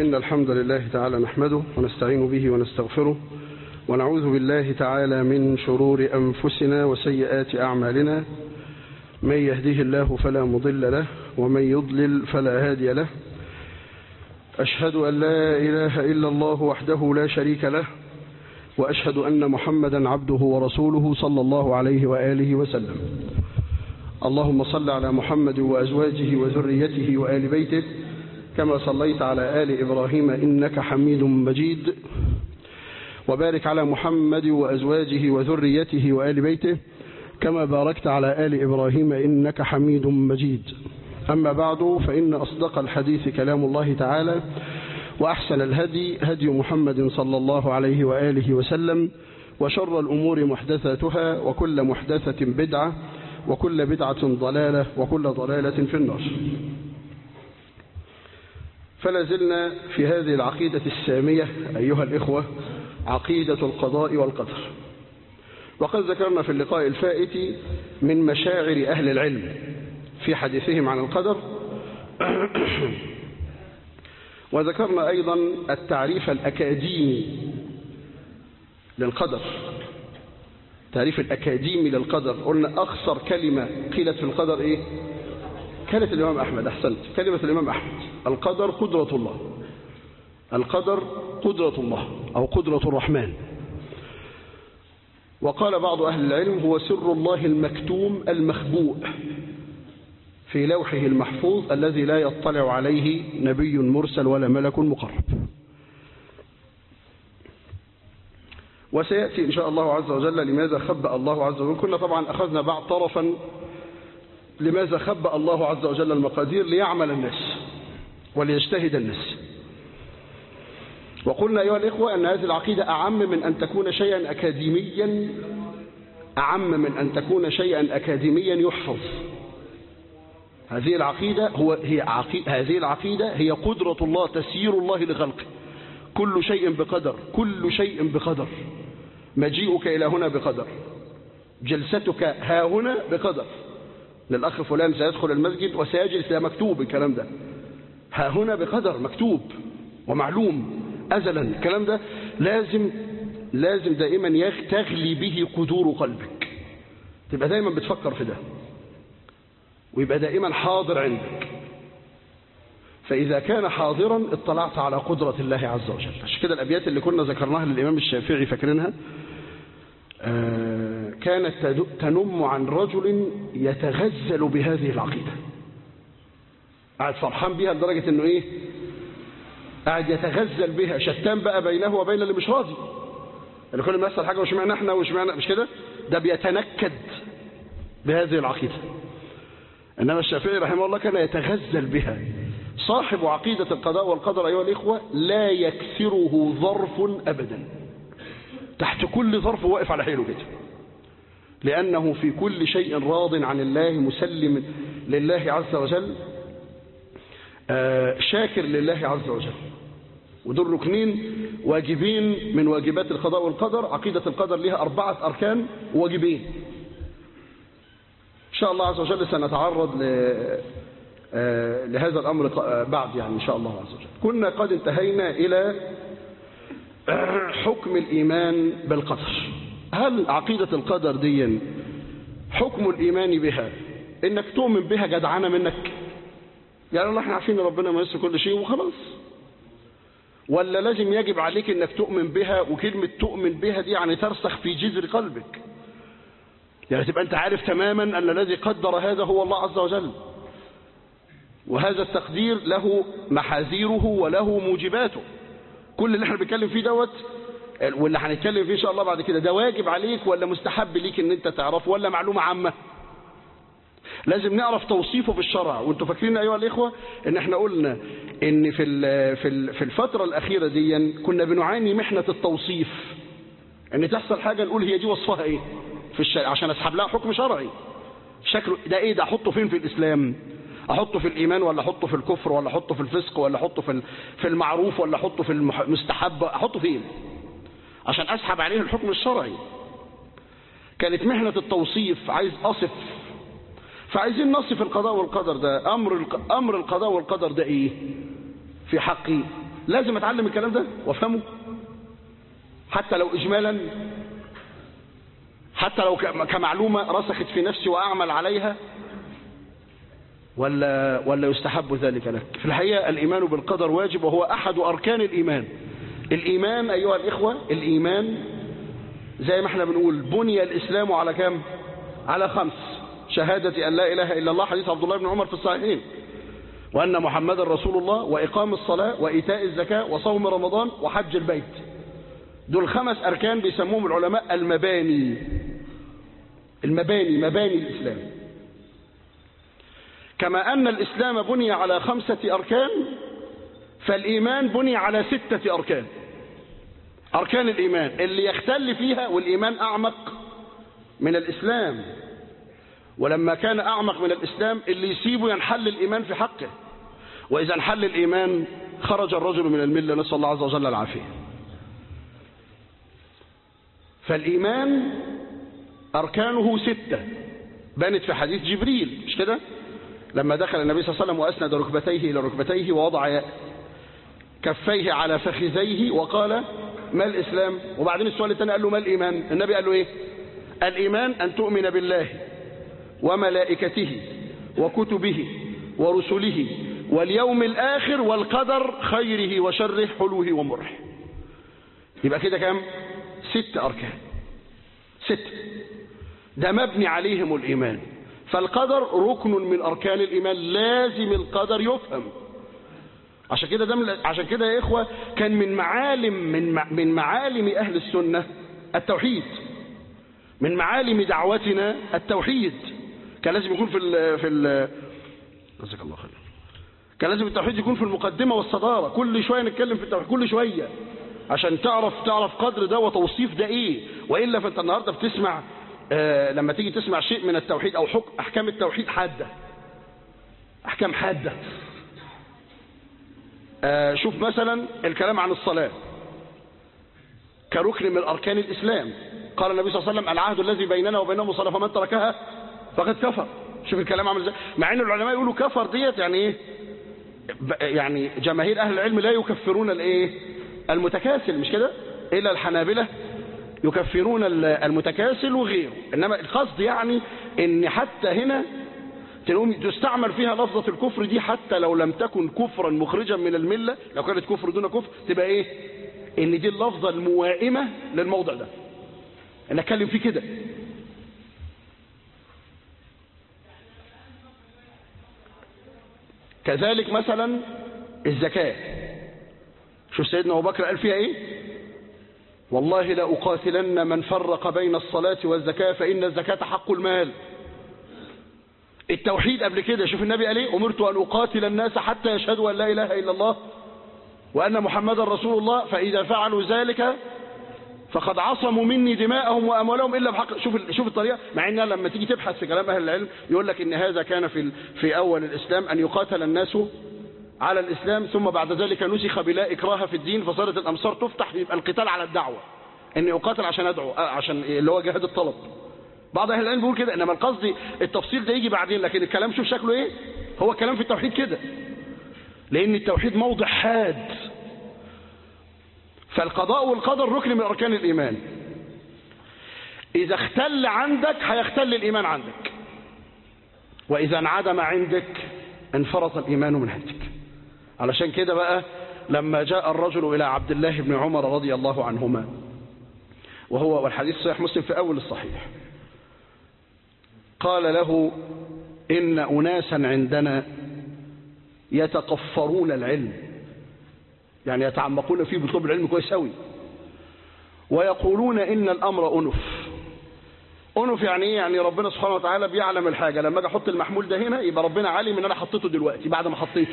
إن الحمد لله تعالى نحمده ونستعين به ونستغفره ونعوذ بالله تعالى من شرور أنفسنا وسيئات أعمالنا من يهده الله فلا مضل له ومن يضلل فلا هادي له أشهد أن لا إله إلا الله وحده لا شريك له وأشهد أن محمدا عبده ورسوله صلى الله عليه وآله وسلم اللهم صل على محمد وأزواجه وذريته وآل بيته كما صليت على آل إبراهيم إنك حميد مجيد وبارك على محمد وأزواجه وذريته وآل بيته كما باركت على آل إبراهيم إنك حميد مجيد أما بعد فإن أصدق الحديث كلام الله تعالى وأحسن الهدي هدي محمد صلى الله عليه وآله وسلم وشر الأمور محدثاتها وكل محدثة بدعة وكل بدعة ضلالة وكل ضلالة في النار فلا زلنا في هذه العقيدة السامية أيها الإخوة عقيدة القضاء والقدر وقد ذكرنا في اللقاء الفائت من مشاعر أهل العلم في حديثهم عن القدر وذكرنا أيضا التعريف الأكاديمي للقدر التعريف الأكاديمي للقدر قلنا أخسر كلمة قيلت في القدر إيه كانت الإمام أحمد أحسنت كلمة الإمام أحمد القدر قدرة الله القدر قدرة الله أو قدرة الرحمن وقال بعض أهل العلم هو سر الله المكتوم المخبوء في لوحه المحفوظ الذي لا يطلع عليه نبي مرسل ولا ملك مقرب وسيأتي إن شاء الله عز وجل لماذا خبأ الله عز وجل كنا طبعا أخذنا بعض طرفا لماذا خبأ الله عز وجل المقادير ليعمل الناس وليجتهد الناس وقلنا أيها الإخوة أن هذه العقيدة أعم من أن تكون شيئا أكاديميا أعم من أن تكون شيئا أكاديميا يحفظ هذه العقيدة هو هي عقيدة هذه العقيدة هي قدرة الله تسيير الله لخلقه كل شيء بقدر كل شيء بقدر مجيئك إلى هنا بقدر جلستك ها هنا بقدر للأخ فلان سيدخل المسجد وسيجلس ده مكتوب الكلام ده ها هنا بقدر مكتوب ومعلوم أزلا الكلام ده لازم لازم دائما تغلي به قدور قلبك تبقى دائما بتفكر في ده ويبقى دائما حاضر عندك فإذا كان حاضرا اطلعت على قدرة الله عز وجل عشان كده الأبيات اللي كنا ذكرناها للإمام الشافعي فاكرينها آه كانت تنم عن رجل يتغزل بهذه العقيدة قاعد فرحان بها لدرجة انه ايه قاعد يتغزل بها شتان بقى بينه وبين اللي مش راضي اللي كل ما يحصل حاجة وش معنى احنا وش معنى مش كده ده بيتنكد بهذه العقيدة إنما الشافعي رحمه الله كان يتغزل بها صاحب عقيدة القضاء والقدر أيها الإخوة لا يكسره ظرف أبدا تحت كل ظرف واقف على حيله كده لأنه في كل شيء راض عن الله مسلم لله عز وجل شاكر لله عز وجل ودول ركنين واجبين من واجبات القضاء والقدر عقيدة القدر لها أربعة أركان وواجبين إن شاء الله عز وجل سنتعرض ل... لهذا الأمر بعد يعني إن شاء الله عز وجل كنا قد انتهينا إلى حكم الإيمان بالقدر هل عقيدة القدر دي حكم الإيمان بها إنك تؤمن بها جدعانة منك يعني الله احنا عارفين ربنا ما يسر كل شيء وخلاص ولا لازم يجب عليك انك تؤمن بها وكلمة تؤمن بها دي يعني ترسخ في جذر قلبك يعني تبقى انت عارف تماما ان الذي قدر هذا هو الله عز وجل وهذا التقدير له محاذيره وله موجباته كل اللي احنا بنتكلم فيه دوت واللي هنتكلم فيه ان شاء الله بعد كده ده واجب عليك ولا مستحب ليك ان انت تعرفه ولا معلومة عامة لازم نعرف توصيفه في الشرع وانتوا فاكرين ايها الاخوه ان احنا قلنا ان في في في الفتره الاخيره دي كنا بنعاني محنه التوصيف ان تحصل حاجه نقول هي دي وصفها ايه في الشرع عشان اسحب لها حكم شرعي شكله ده ايه ده احطه فين في الاسلام احطه في الايمان ولا احطه في الكفر ولا احطه في الفسق ولا احطه في في المعروف ولا احطه في المستحب احطه فين عشان اسحب عليه الحكم الشرعي كانت محنه التوصيف عايز اصف فعايزين نصف القضاء والقدر ده أمر, الق... أمر القضاء والقدر ده إيه في حق لازم اتعلم الكلام ده وافهمه حتى لو اجمالا حتى لو كمعلومة رسخت في نفسي واعمل عليها ولا ولا يستحب ذلك لك في الحقيقة الإيمان بالقدر واجب وهو أحد أركان الإيمان الإيمان أيها الإخوة الإيمان زي ما احنا بنقول بني الإسلام على كم على خمس شهادة أن لا إله إلا الله حديث عبد الله بن عمر في الصحيحين وأن محمد رسول الله وإقام الصلاة وإيتاء الزكاة وصوم رمضان وحج البيت دول خمس أركان بيسموهم العلماء المباني المباني مباني الإسلام كما أن الإسلام بني على خمسة أركان فالإيمان بني على ستة أركان أركان الإيمان اللي يختل فيها والإيمان أعمق من الإسلام ولما كان أعمق من الإسلام اللي يسيبه ينحل الإيمان في حقه وإذا انحل الإيمان خرج الرجل من الملة نسأل الله عز وجل العافية فالإيمان أركانه ستة بانت في حديث جبريل مش كده لما دخل النبي صلى الله عليه وسلم وأسند ركبتيه إلى ركبتيه ووضع كفيه على فخذيه وقال ما الإسلام وبعدين السؤال الثاني قال له ما الإيمان النبي قال له إيه الإيمان أن تؤمن بالله وملائكته وكتبه ورسله واليوم الآخر والقدر خيره وشره حلوه ومره يبقى كده كام ست أركان ست ده مبني عليهم الإيمان فالقدر ركن من أركان الإيمان لازم القدر يفهم عشان كده ده عشان كده يا إخوة كان من معالم من من معالم أهل السنة التوحيد من معالم دعوتنا التوحيد كان لازم يكون في ال في ال جزاك الله خير كان لازم التوحيد يكون في المقدمة والصدارة كل شوية نتكلم في التوحيد كل شوية عشان تعرف تعرف قدر ده وتوصيف ده ايه والا فانت النهارده بتسمع آه لما تيجي تسمع شيء من التوحيد او حكم احكام التوحيد حاده احكام حاده آه شوف مثلا الكلام عن الصلاه كركن من اركان الاسلام قال النبي صلى الله عليه وسلم العهد الذي بيننا وبينهم الصلاه فمن تركها فقد كفر شوف الكلام عامل ازاي مع ان العلماء يقولوا كفر ديت يعني ايه يعني جماهير اهل العلم لا يكفرون الايه المتكاسل مش كده الا الحنابلة يكفرون المتكاسل وغيره انما القصد يعني ان حتى هنا تستعمل فيها لفظة الكفر دي حتى لو لم تكن كفرا مخرجا من الملة لو كانت كفر دون كفر تبقى ايه ان دي اللفظة الموائمة للموضع ده انا اتكلم فيه كده كذلك مثلا الزكاه شوف سيدنا أبو بكر قال فيها إيه والله لأقاتلن من فرق بين الصلاة والزكاة فإن الزكاة حق المال التوحيد قبل كده شوف النبي قال ايه أمرت أن أقاتل الناس حتى يشهدوا أن لا إله إلا الله وأن محمدا رسول الله فإذا فعلوا ذلك فقد عصموا مني دماءهم وأموالهم إلا بحق شوف شوف الطريقة مع إنها لما تيجي تبحث في كلام أهل العلم يقول لك إن هذا كان في في أول الإسلام أن يقاتل الناس على الإسلام ثم بعد ذلك نسخ بلا إكراه في الدين فصارت الأمصار تفتح يبقى القتال على الدعوة إني أقاتل عشان أدعو عشان اللي هو جهاد الطلب بعض أهل العلم بيقول كده إنما القصد التفصيل ده يجي بعدين لكن الكلام شوف شكله إيه هو الكلام في التوحيد كده لأن التوحيد موضع حاد فالقضاء والقدر ركن من أركان الإيمان إذا اختل عندك هيختل الإيمان عندك وإذا انعدم عندك انفرط الإيمان من عندك علشان كده بقى لما جاء الرجل إلى عبد الله بن عمر رضي الله عنهما وهو والحديث صحيح مسلم في أول الصحيح قال له إن أناسا عندنا يتقفرون العلم يعني يتعمقون فيه بطلب العلم كويس قوي ويقولون إن الأمر أنف أنف يعني إيه يعني ربنا سبحانه وتعالى بيعلم الحاجة لما أجي أحط المحمول ده هنا يبقى ربنا عالم إن أنا حطيته دلوقتي بعد ما حطيته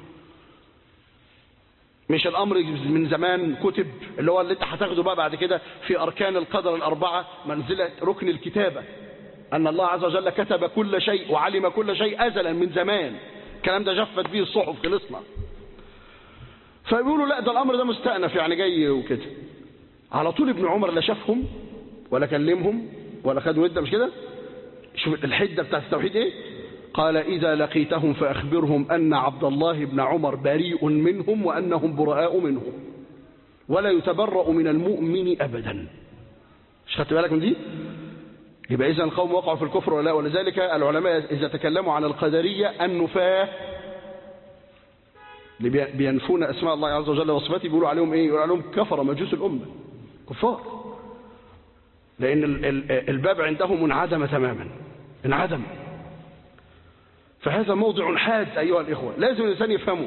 مش الأمر من زمان كتب اللي هو اللي انت هتاخده بقى بعد كده في أركان القدر الأربعة منزلة ركن الكتابة أن الله عز وجل كتب كل شيء وعلم كل شيء أزلا من زمان الكلام ده جفت به الصحف خلصنا فيقولوا لا ده الأمر ده مستأنف يعني جاي وكده على طول ابن عمر لا شافهم ولا كلمهم ولا خدوا ودة مش كده شوف الحدة بتاعت التوحيد ايه قال إذا لقيتهم فأخبرهم أن عبد الله بن عمر بريء منهم وأنهم براء منه ولا يتبرأ من المؤمن أبدا مش خدت بالك من دي يبقى إذا القوم وقعوا في الكفر ولا لا ولذلك العلماء إذا تكلموا عن القدرية النفاة اللي بينفون أسماء الله عز وجل وصفاته بيقولوا عليهم إيه يقولوا عليهم كفر مجوس الأمة كفار لأن الباب عندهم انعدم تماما انعدم فهذا موضع حاد أيها الإخوة لازم الإنسان يفهمه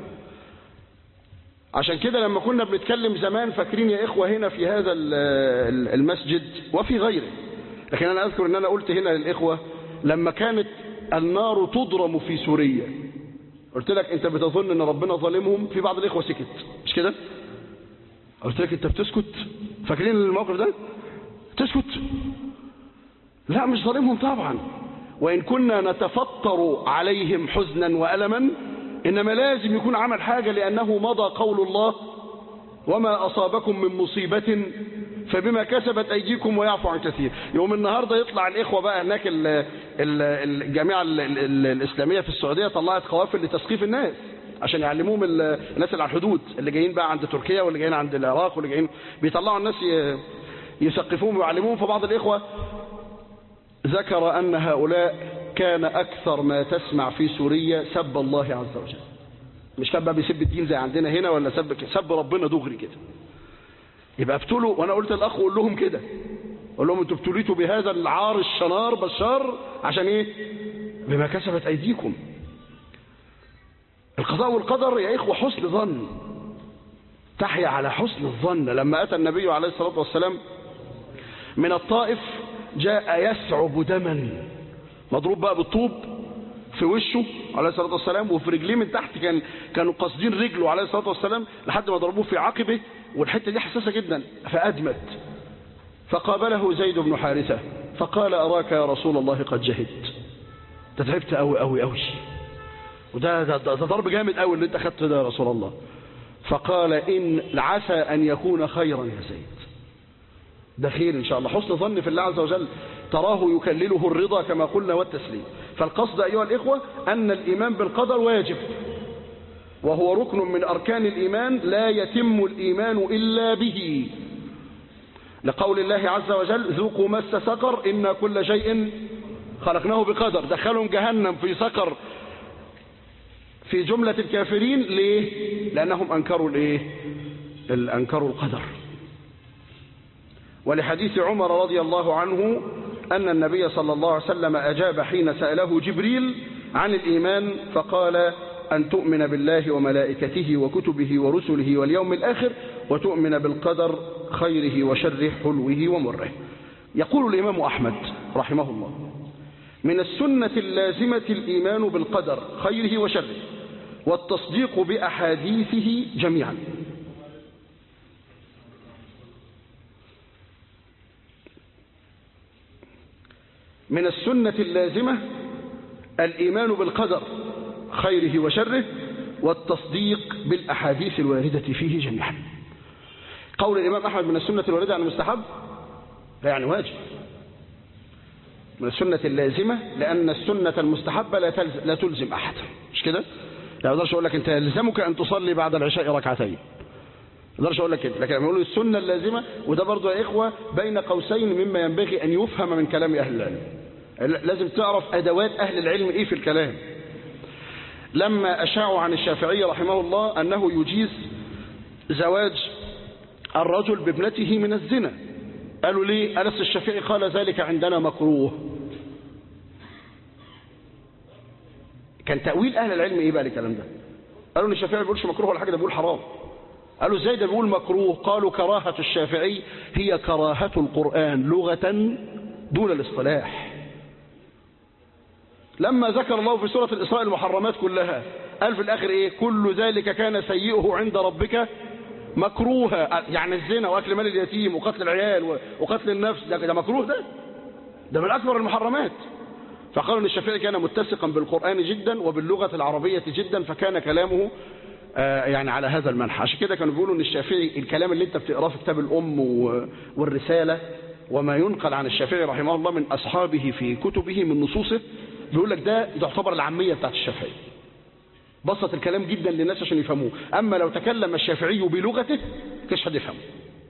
عشان كده لما كنا بنتكلم زمان فاكرين يا إخوة هنا في هذا المسجد وفي غيره لكن أنا أذكر أن أنا قلت هنا للإخوة لما كانت النار تضرم في سوريا قلت لك أنت بتظن أن ربنا ظالمهم في بعض الإخوة سكت مش كده قلت لك أنت بتسكت فاكرين الموقف ده تسكت لا مش ظالمهم طبعا وإن كنا نتفطر عليهم حزنا وألما إنما لازم يكون عمل حاجة لأنه مضى قول الله وما أصابكم من مصيبة فبما كسبت أيديكم ويعفو عن كثير يوم النهاردة يطلع الإخوة بقى هناك الجامعة الإسلامية في السعودية طلعت قوافل لتسقيف الناس عشان يعلموهم الناس اللي على الحدود اللي جايين بقى عند تركيا واللي جايين عند العراق واللي جايين بيطلعوا الناس يثقفوهم ويعلموهم فبعض الإخوة ذكر أن هؤلاء كان أكثر ما تسمع في سوريا سب الله عز وجل مش كان بقى بيسب الدين زي عندنا هنا ولا سب سب ربنا دغري كده يبقى ابتلوا وانا قلت الاخ قول لهم كده قول لهم انتوا ابتليتوا بهذا العار الشنار بشار عشان ايه بما كسبت ايديكم القضاء والقدر يا اخوه حسن ظن تحيا على حسن الظن لما اتى النبي عليه الصلاه والسلام من الطائف جاء يسعب دما مضروب بقى بالطوب في وشه عليه الصلاة والسلام وفي رجليه من تحت كان كانوا قاصدين رجله عليه الصلاة والسلام لحد ما ضربوه في عقبه والحتة دي حساسة جدا فأدمت فقابله زيد بن حارثة فقال أراك يا رسول الله قد جهدت ده تعبت قوي قوي قوي وده ده, ده, ده ضرب جامد قوي اللي انت خدته ده يا رسول الله فقال إن عسى أن يكون خيرا يا زيد ده خير إن شاء الله حسن ظن في الله عز وجل تراه يكلله الرضا كما قلنا والتسليم فالقصد أيها الإخوة أن الإيمان بالقدر واجب وهو ركن من أركان الإيمان لا يتم الإيمان إلا به لقول الله عز وجل ذوقوا مس سقر إن كل شيء خلقناه بقدر دخلهم جهنم في سقر في جملة الكافرين ليه لأنهم أنكروا الإيه أنكروا القدر ولحديث عمر رضي الله عنه أن النبي صلى الله عليه وسلم أجاب حين سأله جبريل عن الإيمان فقال أن تؤمن بالله وملائكته وكتبه ورسله واليوم الآخر وتؤمن بالقدر خيره وشره حلوه ومره يقول الإمام أحمد رحمه الله من السنة اللازمة الإيمان بالقدر خيره وشره والتصديق بأحاديثه جميعا من السنة اللازمة الإيمان بالقدر خيره وشره والتصديق بالأحاديث الواردة فيه جميعا قول الإمام أحمد من السنة الواردة عن المستحب لا يعني واجب من السنة اللازمة لأن السنة المستحبة لا, تلزم, لا تلزم أحد مش كده؟ لا أقدرش أقول لك أنت يلزمك أن تصلي بعد العشاء ركعتين اقدرش اقول لك كده لكن لما يقولوا السنه اللازمه وده برضه يا اخوه بين قوسين مما ينبغي ان يفهم من كلام اهل العلم لازم تعرف ادوات اهل العلم ايه في الكلام لما اشاعوا عن الشافعي رحمه الله انه يجيز زواج الرجل بابنته من الزنا قالوا ليه انس الشافعي قال ذلك عندنا مكروه كان تاويل اهل العلم ايه بقى الكلام ده قالوا ان الشافعي ما بيقولش مكروه ولا حاجه ده بيقول حرام قالوا ازاي ده بيقول مكروه قالوا كراهة الشافعي هي كراهة القرآن لغة دون الاصطلاح لما ذكر الله في سورة الإسراء المحرمات كلها قال في الآخر إيه كل ذلك كان سيئه عند ربك مكروها يعني الزنا وأكل مال اليتيم وقتل العيال وقتل النفس ده, ده مكروه ده ده من أكبر المحرمات فقالوا أن الشافعي كان متسقا بالقرآن جدا وباللغة العربية جدا فكان كلامه يعني على هذا المنحى عشان كده كانوا بيقولوا ان الشافعي الكلام اللي انت بتقراه في كتاب الام والرساله وما ينقل عن الشافعي رحمه الله من اصحابه في كتبه من نصوصه بيقول لك ده يعتبر العامية بتاعت الشافعي بسط الكلام جدا للناس عشان يفهموه أما لو تكلم الشافعي بلغته كش حد يفهمه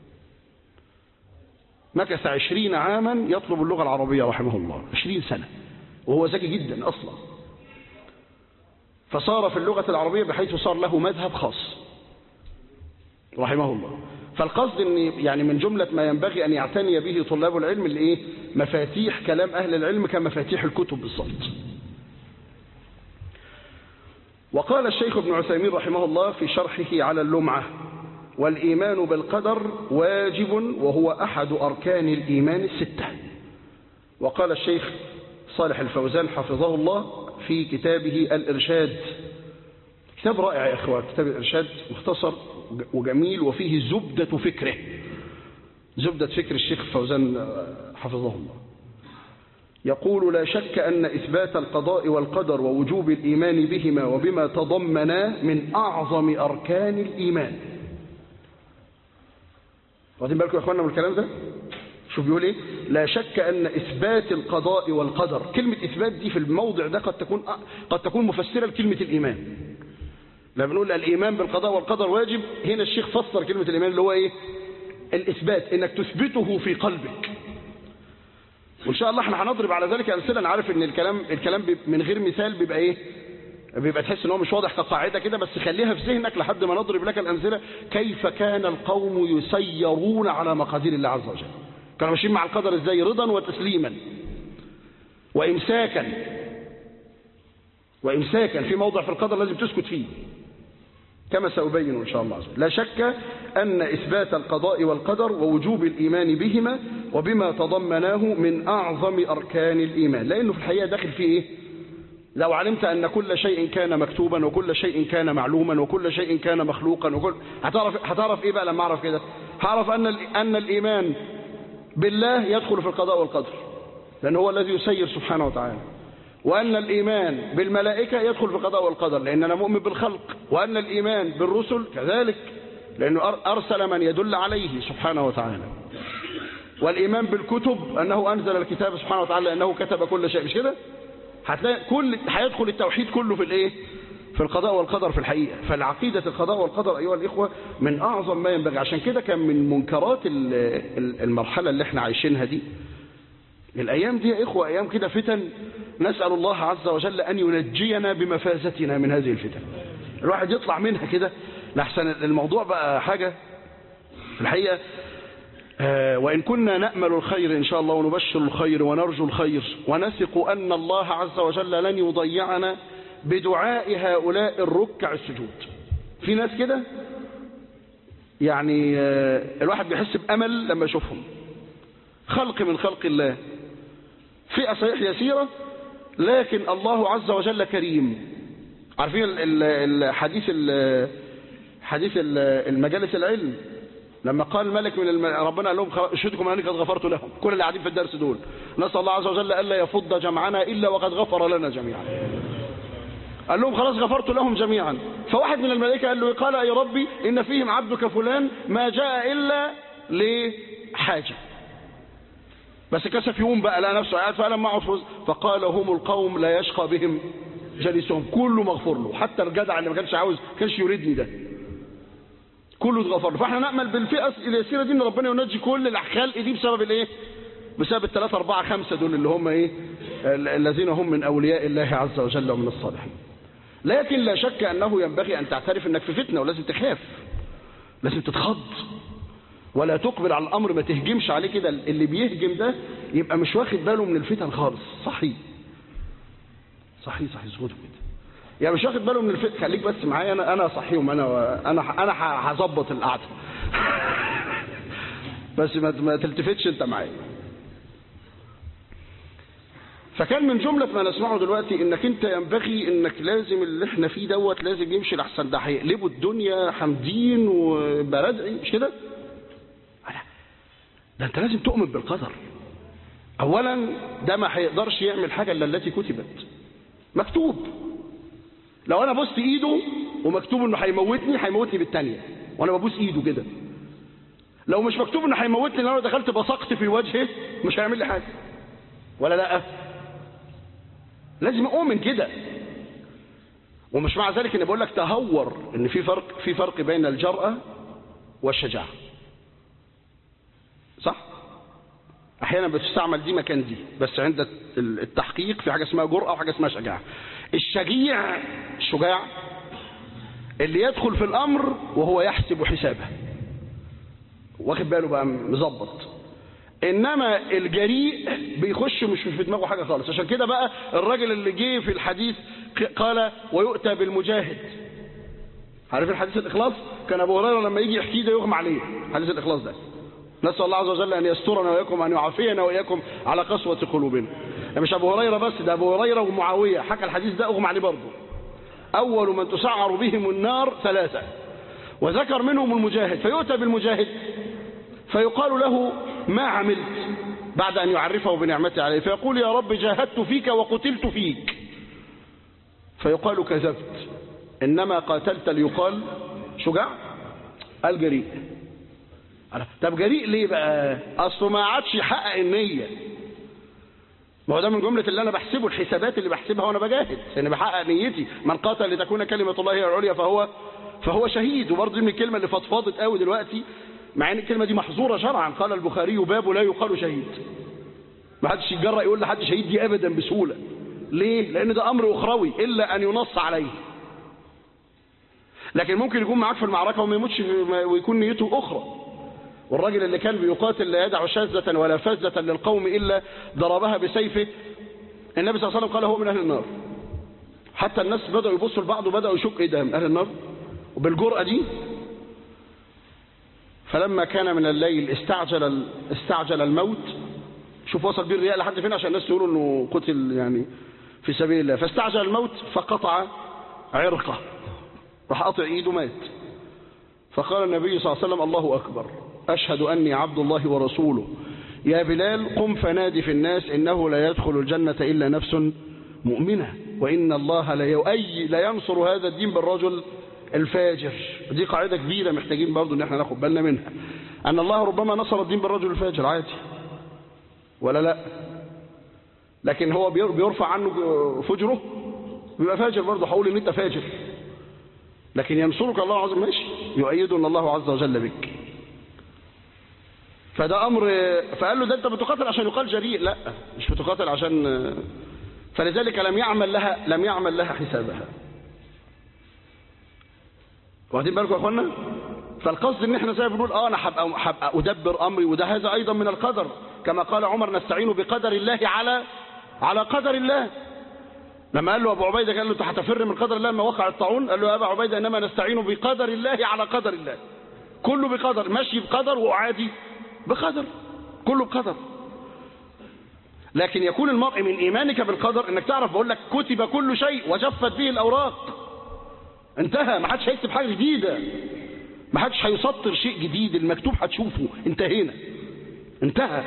مكث عشرين عاما يطلب اللغة العربية رحمه الله عشرين سنة وهو ذكي جدا أصلا فصار في اللغة العربية بحيث صار له مذهب خاص رحمه الله فالقصد ان يعني من جملة ما ينبغي ان يعتني به طلاب العلم الايه مفاتيح كلام اهل العلم كمفاتيح الكتب بالضبط وقال الشيخ ابن عثيمين رحمه الله في شرحه على اللمعة والإيمان بالقدر واجب وهو أحد أركان الإيمان الستة وقال الشيخ صالح الفوزان حفظه الله في كتابه الإرشاد كتاب رائع يا إخوان كتاب الإرشاد مختصر وجميل وفيه زبدة فكره زبدة فكر الشيخ الفوزان حفظه الله يقول لا شك أن إثبات القضاء والقدر ووجوب الإيمان بهما وبما تضمنا من أعظم أركان الإيمان واخدين بالكم يا اخوانا من الكلام ده شوف بيقول ايه لا شك ان اثبات القضاء والقدر كلمه اثبات دي في الموضع ده قد تكون قد تكون مفسره لكلمه الايمان لما بنقول الايمان بالقضاء والقدر واجب هنا الشيخ فسر كلمه الايمان اللي هو ايه الاثبات انك تثبته في قلبك وان شاء الله احنا هنضرب على ذلك امثله انا عارف ان الكلام الكلام من غير مثال بيبقى ايه بيبقى تحس ان هو مش واضح كقاعده كده بس خليها في ذهنك لحد ما نضرب لك الامثله كيف كان القوم يسيرون على مقادير الله عز وجل كانوا ماشيين مع القدر ازاي رضا وتسليما وامساكا وامساكا في موضع في القدر لازم تسكت فيه كما سأبين إن شاء الله عز وجل لا شك أن إثبات القضاء والقدر ووجوب الإيمان بهما وبما تضمناه من أعظم أركان الإيمان لأنه في الحقيقة داخل فيه إيه؟ لو علمت أن كل شيء كان مكتوبا وكل شيء كان معلوما وكل شيء كان مخلوقا وكل هتعرف هتعرف إيه بقى لما أعرف كده هعرف أن أن الإيمان بالله يدخل في القضاء والقدر لأن هو الذي يسير سبحانه وتعالى وأن الإيمان بالملائكة يدخل في القضاء والقدر لأننا مؤمن بالخلق وأن الإيمان بالرسل كذلك لأنه أرسل من يدل عليه سبحانه وتعالى والإيمان بالكتب أنه أنزل الكتاب سبحانه وتعالى لأنه كتب كل شيء مش كده هتلاقي كل هيدخل التوحيد كله في الايه في القضاء والقدر في الحقيقة فالعقيدة القضاء والقدر أيها الإخوة من أعظم ما ينبغي عشان كده كان من منكرات المرحلة اللي احنا عايشينها دي الأيام دي يا إخوة أيام كده فتن نسأل الله عز وجل أن ينجينا بمفازتنا من هذه الفتن الواحد يطلع منها كده لحسن الموضوع بقى حاجة في الحقيقة وإن كنا نأمل الخير إن شاء الله ونبشر الخير ونرجو الخير ونثق أن الله عز وجل لن يضيعنا بدعاء هؤلاء الركع السجود في ناس كده يعني الواحد بيحس بأمل لما يشوفهم خلق من خلق الله فئة صحيح يسيرة لكن الله عز وجل كريم عارفين الحديث حديث المجالس العلم لما قال الملك من الم... ربنا قال لهم اشهدكم اني قد غفرت لهم كل اللي قاعدين في الدرس دول نسال الله عز وجل الا يفض جمعنا الا وقد غفر لنا جميعا قال لهم خلاص غفرت لهم جميعا فواحد من الملائكه قال له قال يا ربي ان فيهم عبدك فلان ما جاء الا لحاجه بس كسف يوم بقى لقى نفسه قاعد فقال معه فوز فقال هم القوم لا يشقى بهم جليسهم كله مغفور له حتى الجدع اللي ما كانش عاوز كانش يريدني ده كله اتغفر له فاحنا نامل بالفئه اليسيره دي ان ربنا ينجي كل الخلق دي بسبب الايه بسبب الثلاثة أربعة خمسة دول اللي هم إيه الذين هم من أولياء الله عز وجل ومن الصالحين لكن لا شك أنه ينبغي أن تعترف أنك في فتنة ولازم تخاف لازم تتخض ولا تقبل على الأمر ما تهجمش عليه كده اللي بيهجم ده يبقى مش واخد باله من الفتن خالص صحيح صحيح صحيح زغده كده يعني مش واخد باله من الفتن خليك بس معايا انا انا صحيهم انا انا انا هظبط القعده بس ما ما تلتفتش انت معايا فكان من جملة ما نسمعه دلوقتي انك انت ينبغي انك لازم اللي احنا فيه دوت لازم يمشي لحسن ده هيقلبوا الدنيا حمدين وبردعي مش كده؟ ده انت لازم تؤمن بالقدر اولا ده ما هيقدرش يعمل حاجة الا التي كتبت مكتوب لو انا بوست ايده ومكتوب انه هيموتني هيموتني بالثانيه وانا ببوس ايده كده لو مش مكتوب انه هيموتني لو انا دخلت بصقت في وجهه مش هيعمل لي حاجه ولا لا لازم اؤمن كده ومش مع ذلك اني بقول لك تهور ان في فرق في فرق بين الجرأة والشجاعة صح احيانا بتستعمل دي مكان دي بس عند التحقيق في حاجة اسمها جرأة وحاجة اسمها شجاعة الشجيع الشجاع اللي يدخل في الامر وهو يحسب حسابه واخد باله بقى مظبط انما الجريء بيخش مش في دماغه حاجه خالص عشان كده بقى الراجل اللي جه في الحديث قال ويؤتى بالمجاهد عارف الحديث الاخلاص كان ابو هريره لما يجي يحكي ده يغمى عليه حديث الاخلاص ده نسال الله عز وجل ان يسترنا واياكم ان يعافينا واياكم على قسوه قلوبنا مش ابو هريره بس ده ابو هريره ومعاويه حكى الحديث ده اغمى عليه برضه اول من تسعر بهم النار ثلاثه وذكر منهم المجاهد فيؤتى بالمجاهد فيقال له ما عملت بعد أن يعرفه بنعمته عليه فيقول يا رب جاهدت فيك وقتلت فيك فيقال كذبت إنما قاتلت ليقال شجاع الجريء طب جريء ليه بقى أصله ما عادش يحقق النية ما هو ده من جملة اللي أنا بحسبه الحسابات اللي بحسبها وأنا بجاهد أنا بحقق نيتي من قاتل لتكون كلمة الله هي العليا فهو فهو شهيد وبرضه من الكلمة اللي فضفاضت قوي دلوقتي مع ان الكلمة دي محظورة شرعا قال البخاري باب لا يقال شهيد ما حدش يتجرأ يقول لحد شهيد دي ابدا بسهولة ليه لان ده امر اخروي الا ان ينص عليه لكن ممكن يكون معاك في المعركة وما يموتش ويكون نيته اخرى والراجل اللي كان بيقاتل لا يدع شاذة ولا فزة للقوم الا ضربها بسيفه النبي صلى الله عليه وسلم قال هو من اهل النار حتى الناس بدأوا يبصوا لبعض وبدأوا يشك ايه ده من اهل النار وبالجرأة دي فلما كان من الليل استعجل استعجل الموت شوف وصل بيه الرياء لحد فين عشان الناس يقولوا انه قتل يعني في سبيل الله فاستعجل الموت فقطع عرقه راح قطع ايده مات فقال النبي صلى الله عليه وسلم الله اكبر اشهد اني عبد الله ورسوله يا بلال قم فنادي في الناس انه لا يدخل الجنه الا نفس مؤمنه وان الله لا يؤي لا ينصر هذا الدين بالرجل الفاجر دي قاعدة كبيرة محتاجين برضو ان احنا ناخد بالنا منها ان الله ربما نصر الدين بالرجل الفاجر عادي ولا لا لكن هو بيرفع عنه فجره بيبقى فاجر برضه هقول ان انت فاجر لكن ينصرك الله عز وجل ماشي يؤيد ان الله عز وجل بك فده امر فقال له ده انت بتقاتل عشان يقال جريء لا مش بتقاتل عشان فلذلك لم يعمل لها لم يعمل لها حسابها واخدين بالكم يا اخوانا فالقصد ان احنا زي ما بنقول اه انا هبقى هبقى ادبر امري وده هذا ايضا من القدر كما قال عمر نستعين بقدر الله على على قدر الله لما قال له ابو عبيده قال له انت هتفر من قدر الله لما وقع الطاعون قال له يا ابا عبيده انما نستعين بقدر الله على قدر الله كله بقدر ماشي بقدر وعادي بقدر كله بقدر لكن يكون المرء من ايمانك بالقدر انك تعرف بقول لك كتب كل شيء وجفت به الاوراق انتهى ما حدش هيكتب حاجه جديده ما حدش هيسطر شيء جديد المكتوب هتشوفه انتهينا انتهى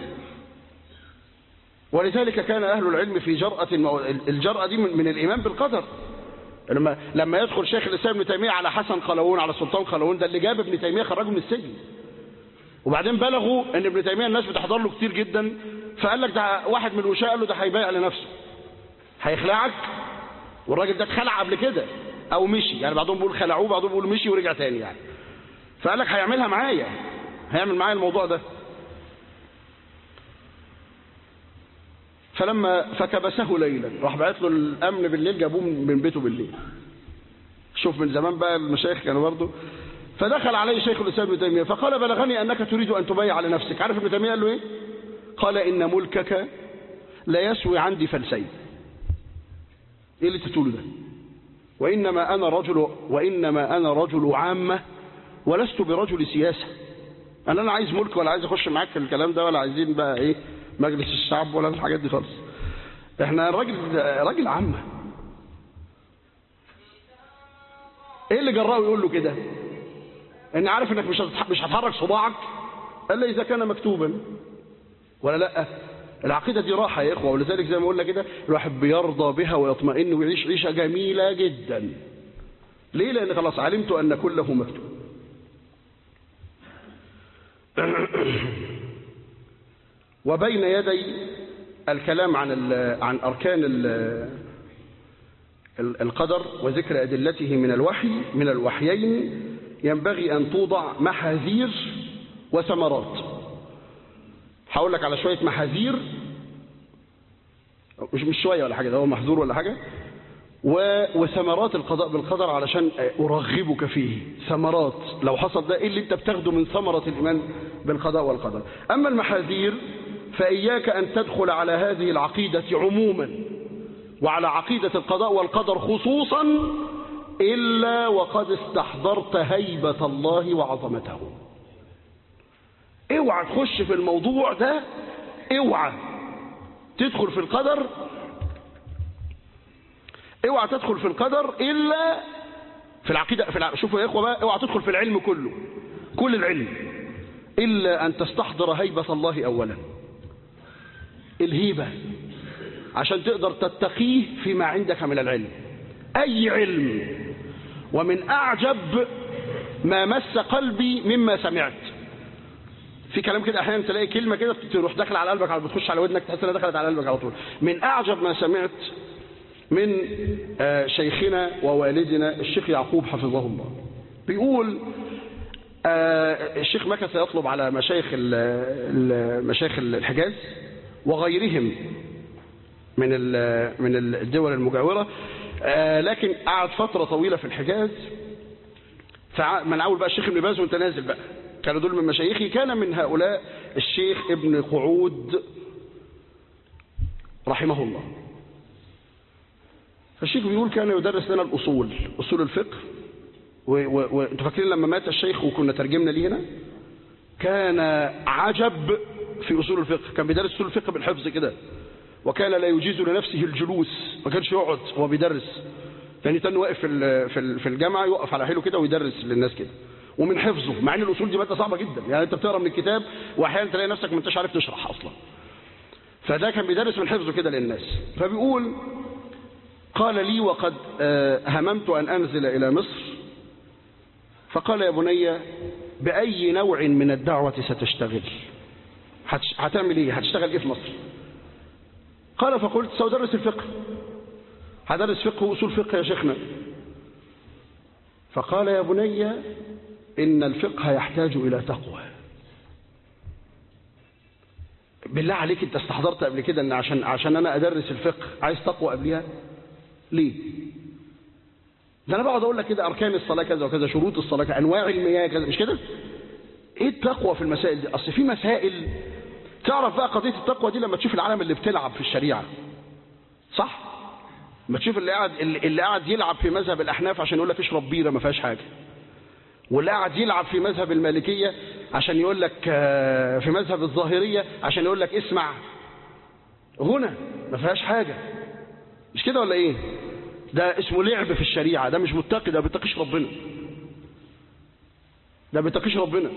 ولذلك كان اهل العلم في جرأة الجرأة دي من الايمان بالقدر لما لما يدخل شيخ الاسلام ابن تيميه على حسن قلاوون على سلطان قلاوون ده اللي جاب ابن تيميه خرجه من السجن وبعدين بلغوا ان ابن تيميه الناس بتحضر له كتير جدا فقال لك ده واحد من الوشاء قال له ده هيبايع لنفسه هيخلعك والراجل ده اتخلع قبل كده او مشي يعني بعضهم بيقول خلعوه بعضهم بيقول مشي ورجع تاني يعني فقال لك هيعملها معايا هيعمل معايا الموضوع ده فلما فكبسه ليلا راح بعت له الامن بالليل جابوه من بيته بالليل شوف من زمان بقى المشايخ كانوا برضه فدخل عليه شيخ الاسلام ابن تيميه فقال بلغني انك تريد ان تبايع لنفسك عارف ابن تيميه قال له ايه قال ان ملكك لا يسوي عندي فلسين ايه اللي تقوله ده وانما انا رجل وانما انا رجل عامه ولست برجل سياسه انا انا عايز ملك ولا عايز اخش معاك في الكلام ده ولا عايزين بقى ايه مجلس الشعب ولا الحاجات دي خالص احنا راجل راجل عامه ايه اللي جراه يقول له كده ان عارف انك مش مش هتحرك صباعك الا اذا كان مكتوبا ولا لا العقيدة دي راحة يا إخوة ولذلك زي ما قلنا كده الواحد بيرضى بها ويطمئن ويعيش عيشة جميلة جدا ليه لأن خلاص علمت أن كله مكتوب وبين يدي الكلام عن عن أركان القدر وذكر أدلته من الوحي من الوحيين ينبغي أن توضع محاذير وثمرات هقول لك على شوية محاذير مش مش شوية ولا حاجة ده هو محذور ولا حاجة وثمرات القضاء بالقدر علشان أرغبك فيه ثمرات لو حصل ده إيه اللي أنت بتاخده من ثمرة الإيمان بالقضاء والقدر أما المحاذير فإياك أن تدخل على هذه العقيدة عموما وعلى عقيدة القضاء والقدر خصوصا إلا وقد استحضرت هيبة الله وعظمته اوعى تخش في الموضوع ده اوعى تدخل في القدر اوعى تدخل في القدر الا في العقيده في الع... شوفوا يا اخوه بقى اوعى تدخل في العلم كله كل العلم الا ان تستحضر هيبه الله اولا الهيبه عشان تقدر تتقيه فيما عندك من العلم اي علم ومن اعجب ما مس قلبي مما سمعت في كلام كده احيانا تلاقي كلمه كده تروح داخل على قلبك على بتخش على ودنك تحس انها دخلت على قلبك على طول من اعجب ما سمعت من شيخنا ووالدنا الشيخ يعقوب حفظه الله بيقول الشيخ مكث يطلب على مشايخ مشايخ الحجاز وغيرهم من من الدول المجاوره لكن قعد فتره طويله في الحجاز من اول بقى الشيخ ابن باز وانت نازل بقى كانوا دول من مشايخي كان من هؤلاء الشيخ ابن قعود رحمه الله فالشيخ بيقول كان يدرس لنا الأصول أصول الفقه وانتوا فاكرين لما مات الشيخ وكنا ترجمنا ليه هنا كان عجب في أصول الفقه كان بيدرس أصول الفقه بالحفظ كده وكان لا يجيز لنفسه الجلوس ما كانش يقعد وهو بيدرس يعني تاني واقف في في الجامعه يوقف على حيله كده ويدرس للناس كده ومن حفظه مع ان الاصول دي ماده صعبه جدا يعني انت بتقرا من الكتاب واحيانا تلاقي نفسك ما انتش عارف تشرح اصلا فده كان بيدرس من حفظه كده للناس فبيقول قال لي وقد هممت أن أنزل إلى مصر فقال يا بني بأي نوع من الدعوة ستشتغل هتعمل إيه هتشتغل إيه في مصر قال فقلت سأدرس الفقه هدرس فقه وأصول فقه يا شيخنا فقال يا بني إن الفقه يحتاج إلى تقوى بالله عليك انت استحضرت قبل كده ان عشان عشان انا ادرس الفقه عايز تقوى قبلها ليه ده انا بقعد اقول لك كده اركان الصلاه كذا وكذا شروط الصلاه كذا انواع المياه كذا مش كده ايه التقوى في المسائل دي اصل في مسائل تعرف بقى قضيه التقوى دي لما تشوف العالم اللي بتلعب في الشريعه صح لما تشوف اللي قاعد اللي قاعد يلعب في مذهب الاحناف عشان يقول لك اشرب بيره ما فيهاش حاجه واللي قاعد يلعب في مذهب المالكيه عشان يقول لك في مذهب الظاهريه عشان يقول لك اسمع غنى ما فيهاش حاجه مش كده ولا ايه ده اسمه لعب في الشريعة ده مش متقي ده بيتقيش ربنا ده بيتقيش ربنا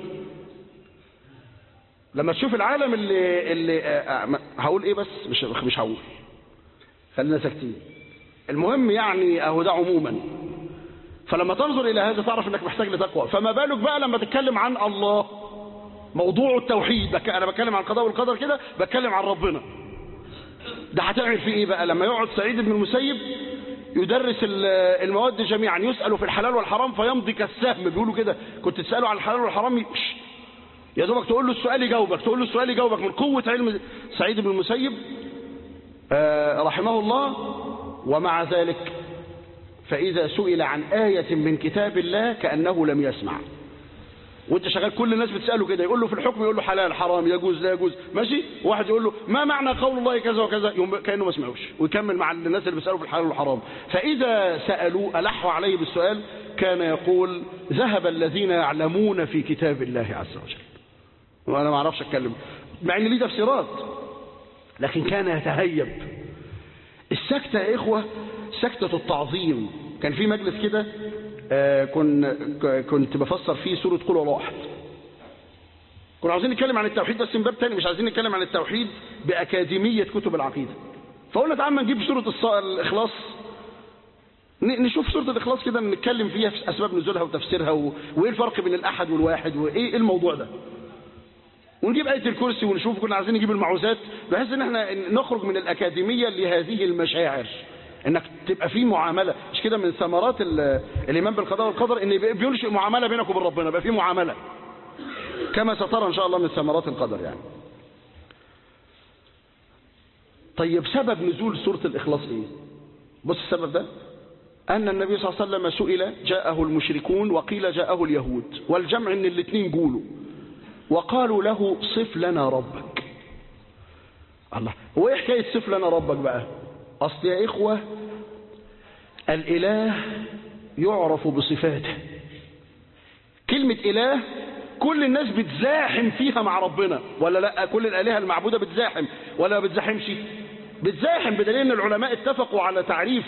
لما تشوف العالم اللي اللي هقول ايه بس مش مش هقول خلينا ساكتين المهم يعني اهو ده عموما فلما تنظر الى هذا تعرف انك محتاج لتقوى فما بالك بقى لما تتكلم عن الله موضوع التوحيد انا بتكلم عن القضاء والقدر كده بتكلم عن ربنا ده هتعمل فيه ايه بقى لما يقعد سعيد بن المسيب يدرس المواد جميعا يسأله في الحلال والحرام فيمضي كالسهم بيقولوا كده كنت تسأله عن الحلال والحرام يا دوبك تقول له السؤال يجاوبك تقول له السؤال يجاوبك من قوة علم سعيد بن المسيب رحمه الله ومع ذلك فإذا سئل عن آية من كتاب الله كأنه لم يسمع وانت شغال كل الناس بتساله كده يقول له في الحكم يقول له حلال حرام يجوز لا يجوز ماشي واحد يقول له ما معنى قول الله كذا وكذا يوم كانه ما سمعوش ويكمل مع الناس اللي بيسالوا في الحلال والحرام فاذا سالوه الحوا عليه بالسؤال كان يقول ذهب الذين يعلمون في كتاب الله عز وجل وانا ما اعرفش اتكلم مع ان ليه تفسيرات لكن كان يتهيب السكته يا اخوه سكته التعظيم كان في مجلس كده آه كن كنت بفسر فيه سورة قل والله أحد كنا عاوزين نتكلم عن التوحيد بس من باب تاني مش عايزين نتكلم عن التوحيد بأكاديمية كتب العقيدة فقلنا تعالى نجيب سورة الإخلاص نشوف سورة الإخلاص كده نتكلم فيها في أسباب نزولها وتفسيرها و... وإيه الفرق بين الأحد والواحد وإيه الموضوع ده ونجيب آية الكرسي ونشوف كنا عايزين نجيب المعوذات بحيث ان احنا نخرج من الأكاديمية لهذه المشاعر انك تبقى في معاملة مش كده من ثمرات الإيمان بالقضاء والقدر ان بينشئ معاملة بينك وبين ربنا بقى في معاملة كما سترى ان شاء الله من ثمرات القدر يعني طيب سبب نزول سورة الإخلاص ايه بص السبب ده أن النبي صلى الله عليه وسلم سئل جاءه المشركون وقيل جاءه اليهود والجمع ان الاثنين قولوا وقالوا له صف لنا ربك الله هو ايه حكايه صف لنا ربك بقى اصل يا اخوه الاله يعرف بصفاته كلمه اله كل الناس بتزاحم فيها مع ربنا ولا لا كل الالهه المعبوده بتزاحم ولا ما بتزاحمش بتزاحم بدليل ان العلماء اتفقوا على تعريف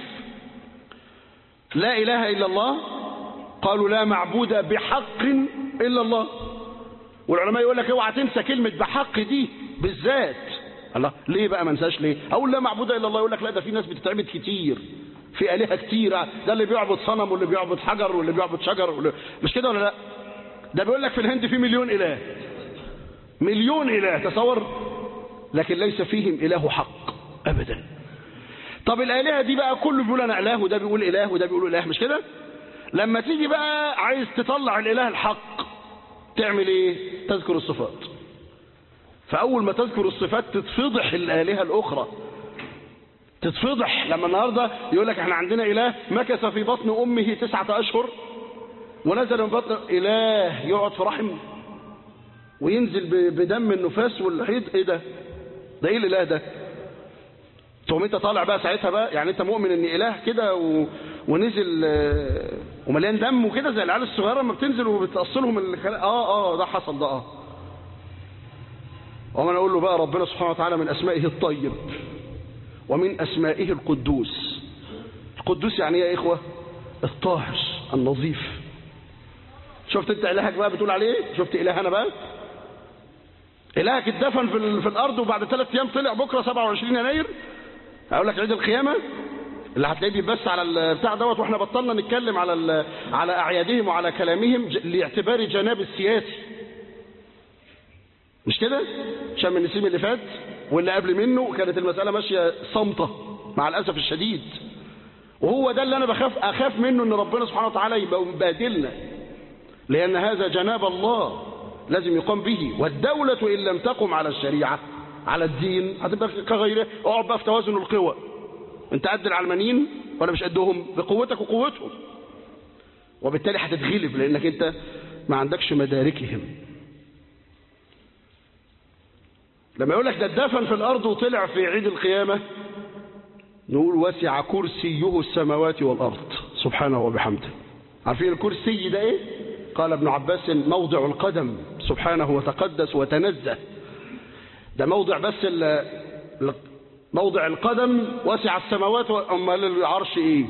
لا اله الا الله قالوا لا معبود بحق الا الله والعلماء يقول لك اوعى تنسى كلمة بحق دي بالذات الله ليه بقى ما انساش ليه اقول لا معبود الا الله يقول لك لا ده في ناس بتتعبد كتير في آلهة كتير ده اللي بيعبد صنم واللي بيعبد حجر واللي بيعبد شجر واللي... مش كده ولا لا ده بيقول لك في الهند في مليون إله مليون إله تصور لكن ليس فيهم إله حق أبدا طب الآلهة دي بقى كله بيقول أنا إله وده بيقول إله وده بيقول إله مش كده لما تيجي بقى عايز تطلع الإله الحق تعمل ايه تذكر الصفات فاول ما تذكر الصفات تتفضح الالهه الاخرى تتفضح لما النهارده يقول لك احنا عندنا اله مكث في بطن امه تسعة اشهر ونزل من بطن اله يقعد في رحم وينزل بدم النفاس والحيض ايه ده ده ايه الاله ده تقوم انت طالع بقى ساعتها بقى يعني انت مؤمن ان اله كده و... ونزل ومليان دم وكده زي العيال الصغيره لما بتنزل وبتاصلهم الخلايا اه اه ده حصل ده اه وما اقول له بقى ربنا سبحانه وتعالى من اسمائه الطيب ومن اسمائه القدوس القدوس يعني ايه يا اخوه الطاهر النظيف شفت انت الهك بقى بتقول عليه شفت اله انا بقى الهك اتدفن في, في الارض وبعد ثلاث ايام طلع بكره 27 يناير اقول لك عيد القيامه اللي هتلاقيه بيبث على البتاع دوت واحنا بطلنا نتكلم على على اعيادهم وعلى كلامهم لاعتبار جناب السياسي مش كده شم النسيم اللي فات واللي قبل منه كانت المساله ماشيه صامته مع الاسف الشديد وهو ده اللي انا بخاف اخاف منه ان ربنا سبحانه وتعالى يبقى مبادلنا لان هذا جناب الله لازم يقام به والدوله ان لم تقم على الشريعه على الدين هتبقى كغيره اقعد بقى في توازن القوى انت قد العلمانيين ولا مش قدهم بقوتك وقوتهم وبالتالي هتتغلب لانك انت ما عندكش مداركهم لما يقول لك ده اتدفن في الارض وطلع في عيد القيامه نقول وسع كرسيه السماوات والارض سبحانه وبحمده عارفين الكرسي ده ايه قال ابن عباس موضع القدم سبحانه وتقدس وتنزه ده موضع بس موضع القدم وسع السماوات امال العرش ايه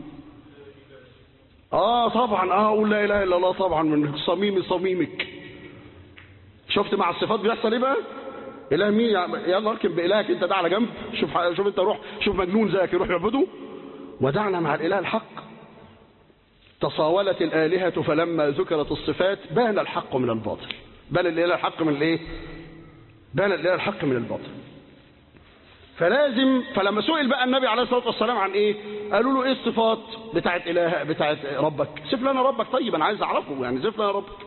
اه طبعا اه اقول لا اله الا الله طبعا من صميم صميمك شفت مع الصفات بيحصل ايه بقى اله مين يلا اركب بالهك انت ده على جنب شوف شوف انت روح شوف مجنون زيك يروح يعبده ودعنا مع الاله الحق تصاولت الالهه فلما ذكرت الصفات بان الحق من الباطل بان الاله الحق من الايه بان الاله الحق من الباطل فلازم فلما سئل بقى النبي عليه الصلاه والسلام عن ايه قالوا له ايه الصفات بتاعت اله بتاعت ربك صف لنا ربك طيب انا عايز اعرفه يعني صف لنا ربك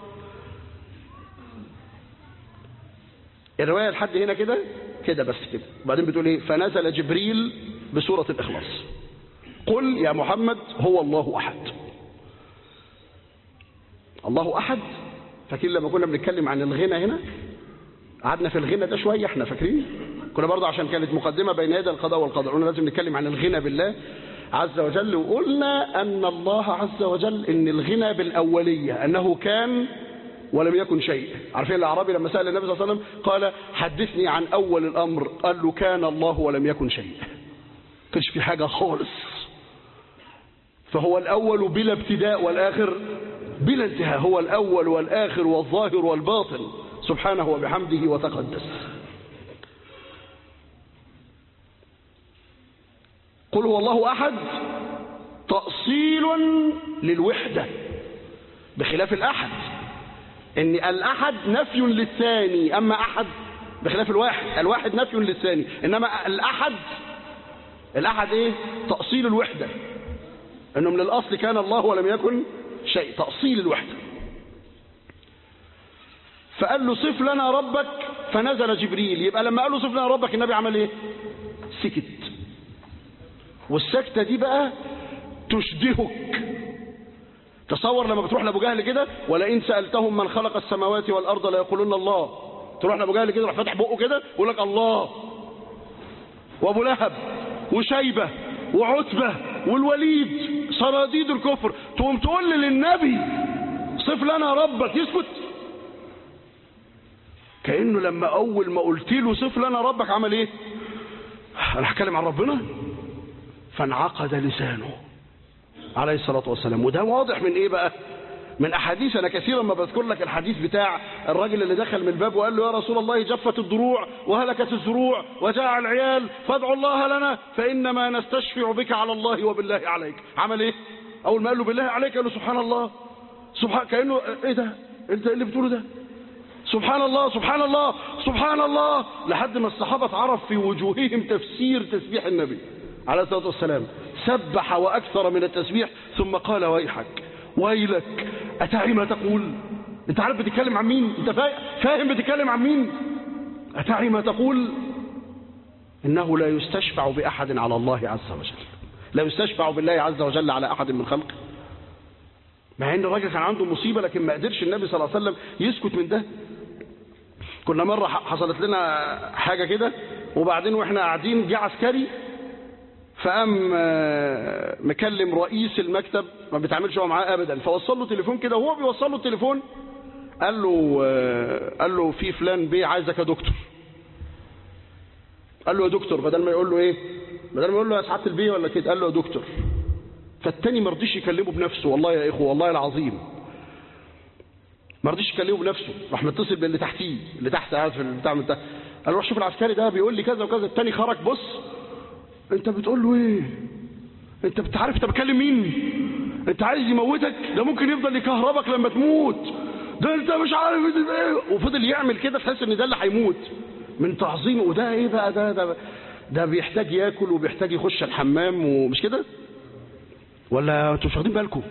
الروايه لحد هنا كده كده بس كده وبعدين بتقول ايه فنزل جبريل بسوره الاخلاص قل يا محمد هو الله احد الله احد فاكرين لما كنا بنتكلم عن الغنى هنا قعدنا في الغنى ده شويه احنا فاكرين كنا برضه عشان كانت مقدمة بين يدي القضاء والقدر قلنا لازم نتكلم عن الغنى بالله عز وجل وقلنا أن الله عز وجل إن الغنى بالأولية أنه كان ولم يكن شيء عارفين الأعرابي لما سأل النبي صلى الله عليه وسلم قال حدثني عن أول الأمر قال له كان الله ولم يكن شيء كانش في حاجة خالص فهو الأول بلا ابتداء والآخر بلا انتهاء هو الأول والآخر والظاهر والباطن سبحانه وبحمده وتقدس قل هو الله أحد تأصيل للوحدة بخلاف الأحد ان الاحد نفي للثاني اما احد بخلاف الواحد الواحد نفي للثاني انما الاحد الاحد ايه تاصيل الوحده انه من الاصل كان الله ولم يكن شيء تاصيل الوحده فقال له صف لنا ربك فنزل جبريل يبقى لما قال له صف لنا ربك النبي عمل ايه سكت والسكتة دي بقى تشبهك تصور لما بتروح لابو جهل كده ولئن سألتهم من خلق السماوات والأرض ليقولون الله تروح لابو جهل كده يروح فاتح بقه كده يقول لك الله وابو لهب وشيبة وعتبة والوليد صناديد الكفر تقوم تقول لي للنبي صف لنا ربك يسكت كأنه لما أول ما قلت له صف لنا ربك عمل إيه أنا هتكلم عن ربنا فانعقد لسانه عليه الصلاة والسلام وده واضح من إيه بقى من أحاديث أنا كثيرا ما بذكر لك الحديث بتاع الراجل اللي دخل من الباب وقال له يا رسول الله جفت الضروع وهلكت الزروع وجاع العيال فادعوا الله لنا فإنما نستشفع بك على الله وبالله عليك عمل إيه أول ما قال له بالله عليك قال له سبحان الله سبحان كأنه إيه ده أنت اللي بتقوله ده سبحان الله سبحان الله سبحان الله لحد ما الصحابة عرف في وجوههم تفسير تسبيح النبي عليه الصلاة والسلام سبح وأكثر من التسبيح ثم قال ويحك ويلك أتعي ما تقول انت عارف بتتكلم عن مين انت فاهم بتتكلم عن مين أتعي ما تقول إنه لا يستشفع بأحد على الله عز وجل لا يستشفع بالله عز وجل على أحد من خلقه مع ان الراجل كان عنده مصيبة لكن ما قدرش النبي صلى الله عليه وسلم يسكت من ده كنا مرة حصلت لنا حاجة كده وبعدين واحنا قاعدين جه عسكري فقام مكلم رئيس المكتب ما بيتعاملش هو معاه ابدا فوصل له تليفون كده وهو بيوصل له التليفون قال له قال له في فلان بيه عايزك يا دكتور قال له يا دكتور بدل ما يقول له ايه بدل ما يقول له يا سعاده البيه ولا كده قال له يا دكتور فالتاني ما رضيش يكلمه بنفسه والله يا اخوه والله العظيم ما رضيش يكلمه بنفسه راح متصل باللي تحتيه اللي تحت قاعد في البتاع من تحت قال له روح شوف العسكري ده بيقول لي كذا وكذا التاني خرج بص انت بتقول له ايه انت بتعرف انت بتكلم مين انت عايز يموتك ده ممكن يفضل يكهربك لما تموت ده انت مش عارف ايه وفضل يعمل كده تحس ان ده اللي هيموت من تعظيمه وده ايه بقى ده ده ده بيحتاج ياكل وبيحتاج يخش الحمام ومش كده ولا انتوا مش واخدين بالكم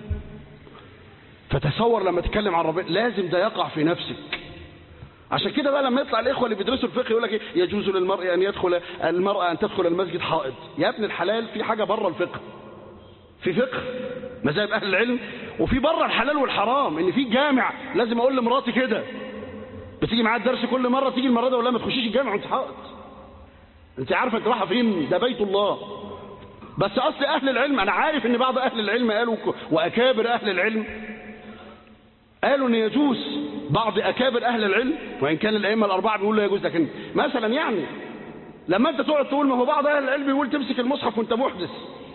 فتصور لما تتكلم عن ربنا لازم ده يقع في نفسك عشان كده بقى لما يطلع الاخوه اللي بيدرسوا الفقه يقول لك ايه يجوز للمرء ان يدخل المراه ان تدخل المسجد حائض يا ابن الحلال في حاجه بره الفقه في فقه مذاهب اهل العلم وفي بره الحلال والحرام ان في جامع لازم اقول لمراتي كده بتيجي معايا الدرس كل مره تيجي المره دي ولا ما تخشيش الجامع وانت حائض انت عارفه انت رايحه فين ده بيت الله بس اصل اهل العلم انا عارف ان بعض اهل العلم قالوا واكابر اهل العلم قالوا ان يجوز بعض اكابر اهل العلم وان كان الائمه الاربعه بيقولوا لا يجوز لكن مثلا يعني لما انت تقعد تقول ما هو بعض اهل العلم بيقول تمسك المصحف وانت محدث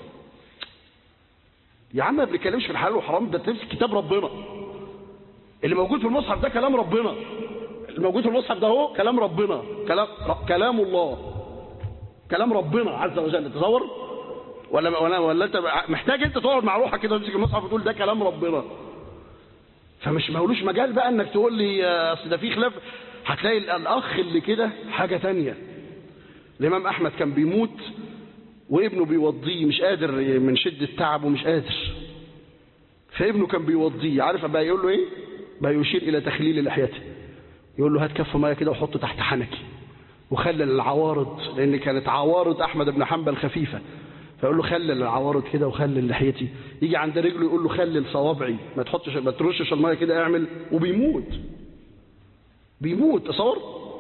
يا عم ما بنتكلمش في الحلال والحرام ده تمسك كتاب ربنا اللي موجود في المصحف ده كلام ربنا الموجود في المصحف ده هو كلام ربنا كلام كلام الله كلام ربنا عز وجل تصور ولا ولا ولا انت محتاج انت تقعد مع روحك كده وتمسك المصحف وتقول ده كلام ربنا فمش مولوش مجال بقى انك تقول لي اصل ده في خلاف هتلاقي الاخ اللي كده حاجه تانية الامام احمد كان بيموت وابنه بيوضيه مش قادر من شده تعبه مش قادر فابنه كان بيوضيه عارف بقى يقول له ايه بقى يشير الى تخليل لحيته يقول له هات كف ميه كده وحطه تحت حنكي وخلل العوارض لان كانت عوارض احمد بن حنبل خفيفه فيقول له خلل العوارض كده وخلل لحيتي يجي عند رجله يقول له خلل صوابعي ما تحطش ما ترشش الميه كده اعمل وبيموت بيموت تصور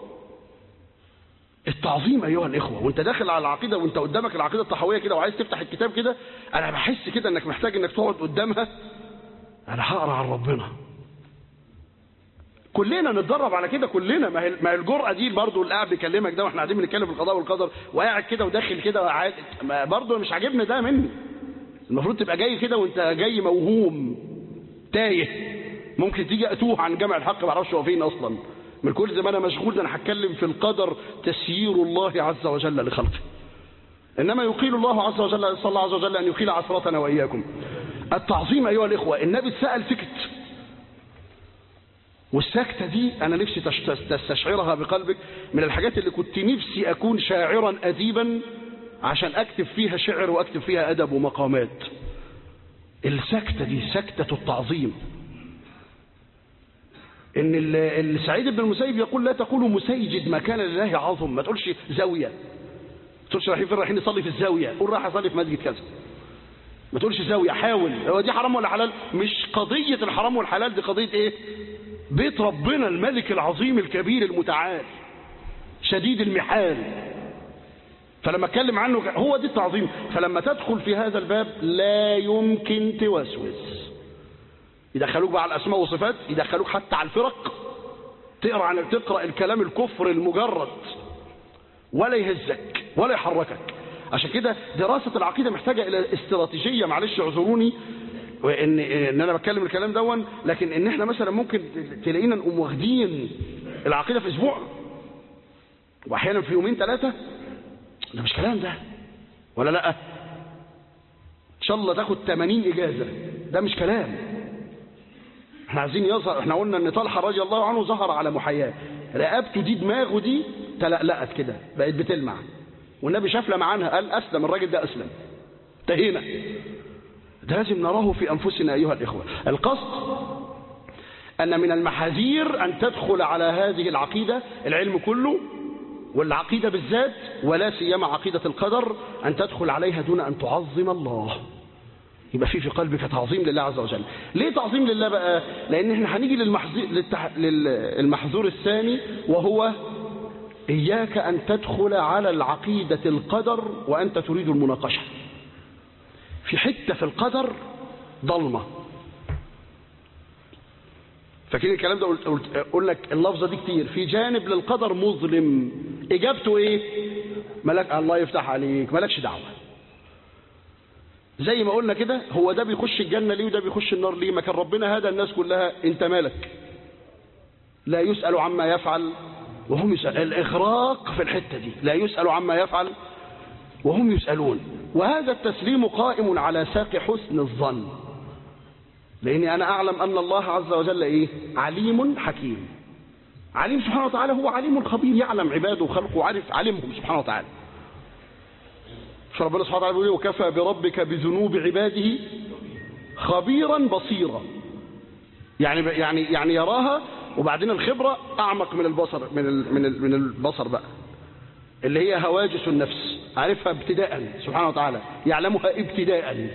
التعظيم ايها الاخوه وانت داخل على العقيده وانت قدامك العقيده الطحاويه كده وعايز تفتح الكتاب كده انا بحس كده انك محتاج انك تقعد قدامها انا هقرا عن ربنا كلنا نتدرب على كده كلنا ما هي ما هي الجرأه دي برضه اللي قاعد بيكلمك ده واحنا قاعدين بنتكلم في القضاء والقدر وقاعد كده وداخل كده برضه مش عاجبني ده مني المفروض تبقى جاي كده وانت جاي موهوم تايه ممكن تيجي اتوه عن جامع الحق ما اعرفش هو فين اصلا من كل زمان انا مشغول انا هتكلم في القدر تسيير الله عز وجل لخلقه انما يقيل الله عز وجل صلى الله عز وجل ان يقيل عثرتنا واياكم التعظيم ايها الاخوه النبي اتسال سكت والسكتة دي أنا نفسي تستشعرها بقلبك من الحاجات اللي كنت نفسي أكون شاعرا أديبا عشان أكتب فيها شعر وأكتب فيها أدب ومقامات السكتة دي سكتة التعظيم ان السعيد بن المسيب يقول لا تقولوا مسيجد ما كان لله عظم ما تقولش زاوية ما تقولش رايحين فين رايحين نصلي في الزاوية قول رايح اصلي في مسجد كذا ما تقولش زاوية حاول هو دي حرام ولا حلال مش قضية الحرام والحلال دي قضية ايه بيت ربنا الملك العظيم الكبير المتعال شديد المحال فلما اتكلم عنه هو دي التعظيم فلما تدخل في هذا الباب لا يمكن توسوس يدخلوك بقى على الاسماء والصفات يدخلوك حتى على الفرق تقرا عن تقرا الكلام الكفر المجرد ولا يهزك ولا يحركك عشان كده دراسة العقيدة محتاجة إلى استراتيجية معلش اعذروني وإن إن أنا بتكلم الكلام دون لكن إن إحنا مثلا ممكن تلاقينا نقوم واخدين العقيدة في أسبوع وأحيانا في يومين ثلاثة ده مش كلام ده ولا لا إن شاء الله تاخد 80 إجازة ده مش كلام احنا عايزين يظهر احنا قلنا ان طلحه رضي الله عنه ظهر على محياه رقبته دي دماغه دي تلقلقت كده بقت بتلمع والنبي شاف لما عنها قال اسلم الراجل ده اسلم انتهينا ده لازم نراه في انفسنا ايها الاخوه القصد ان من المحاذير ان تدخل على هذه العقيده العلم كله والعقيده بالذات ولا سيما عقيده القدر ان تدخل عليها دون ان تعظم الله يبقى في في قلبك تعظيم لله عز وجل ليه تعظيم لله بقى لان احنا هنيجي للمحظور, للتح... للمحظور الثاني وهو إياك أن تدخل على العقيدة القدر وأنت تريد المناقشة في حتة في القدر ضلمة فاكرين الكلام ده قلت, قلت أقول لك اللفظة دي كتير في جانب للقدر مظلم إجابته إيه ملك الله يفتح عليك ملكش دعوة زي ما قلنا كده هو ده بيخش الجنة ليه وده بيخش النار ليه ما كان ربنا هذا الناس كلها انت مالك لا يسأل عما يفعل وهم يسأل الإغراق في الحتة دي لا يسأل عما يفعل وهم يسألون وهذا التسليم قائم على ساق حسن الظن لأني أنا أعلم أن الله عز وجل إيه؟ عليم حكيم عليم سبحانه وتعالى هو عليم خبير يعلم عباده وخلقه وعارف علمهم سبحانه وتعالى فربنا سبحانه وتعالى يقول وكفى بربك بذنوب عباده خبيرا بصيرا يعني يعني يعني يراها وبعدين الخبرة أعمق من البصر من ال من ال من البصر بقى اللي هي هواجس النفس عارفها ابتداء سبحانه وتعالى يعلمها ابتداء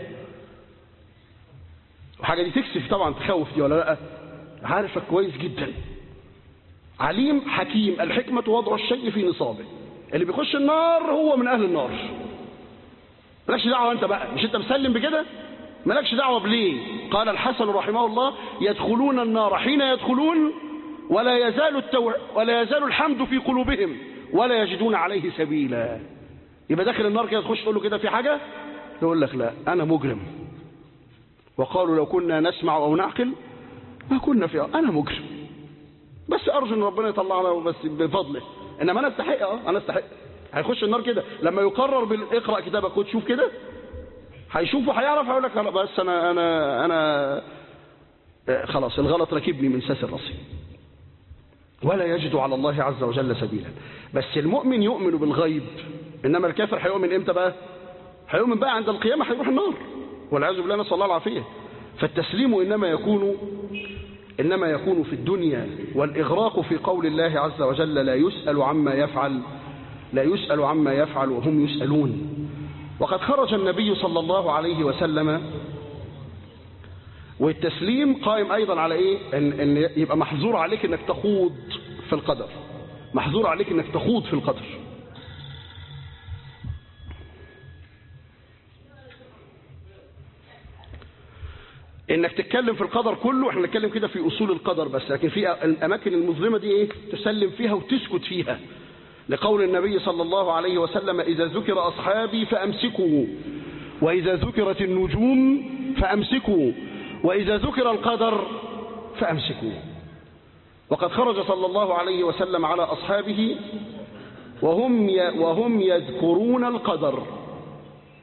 وحاجة دي تكسف طبعا تخوف دي ولا لا عارفة كويس جدا عليم حكيم الحكمة وضع الشيء في نصابه اللي بيخش النار هو من أهل النار مالكش دعوة أنت بقى مش أنت مسلم بكده مالكش دعوة بليه قال الحسن رحمه الله يدخلون النار حين يدخلون ولا يزال التو... ولا يزال الحمد في قلوبهم ولا يجدون عليه سبيلا يبقى داخل النار كده تخش تقول له كده في حاجة يقول لك لا أنا مجرم وقالوا لو كنا نسمع أو نعقل ما كنا في أنا مجرم بس أرجو أن ربنا يطلعنا بس بفضله إنما أنا استحق أه أنا استحق هيخش النار كده لما يقرر بالاقرأ كتابك وتشوف كده هيشوفه هيعرف هيقول لك بس أنا أنا أنا خلاص الغلط ركبني من ساس الرصيد ولا يجد على الله عز وجل سبيلا بس المؤمن يؤمن بالغيب إنما الكافر هيؤمن إمتى بقى هيؤمن بقى عند القيامة هيروح النار والعياذ بالله نسأل الله العافية فالتسليم إنما يكون إنما يكون في الدنيا والإغراق في قول الله عز وجل لا يسأل عما يفعل لا يسأل عما يفعل وهم يسألون وقد خرج النبي صلى الله عليه وسلم والتسليم قائم أيضا على إيه إن, إن يبقى محظور عليك إنك تخوض في القدر محظور عليك إنك تخوض في القدر انك تتكلم في القدر كله احنا نتكلم كده في اصول القدر بس لكن في الاماكن المظلمه دي ايه تسلم فيها وتسكت فيها لقول النبي صلى الله عليه وسلم اذا ذكر اصحابي فامسكوا واذا ذكرت النجوم فامسكوا واذا ذكر القدر فامسكوا وقد خرج صلى الله عليه وسلم على اصحابه وهم وهم يذكرون القدر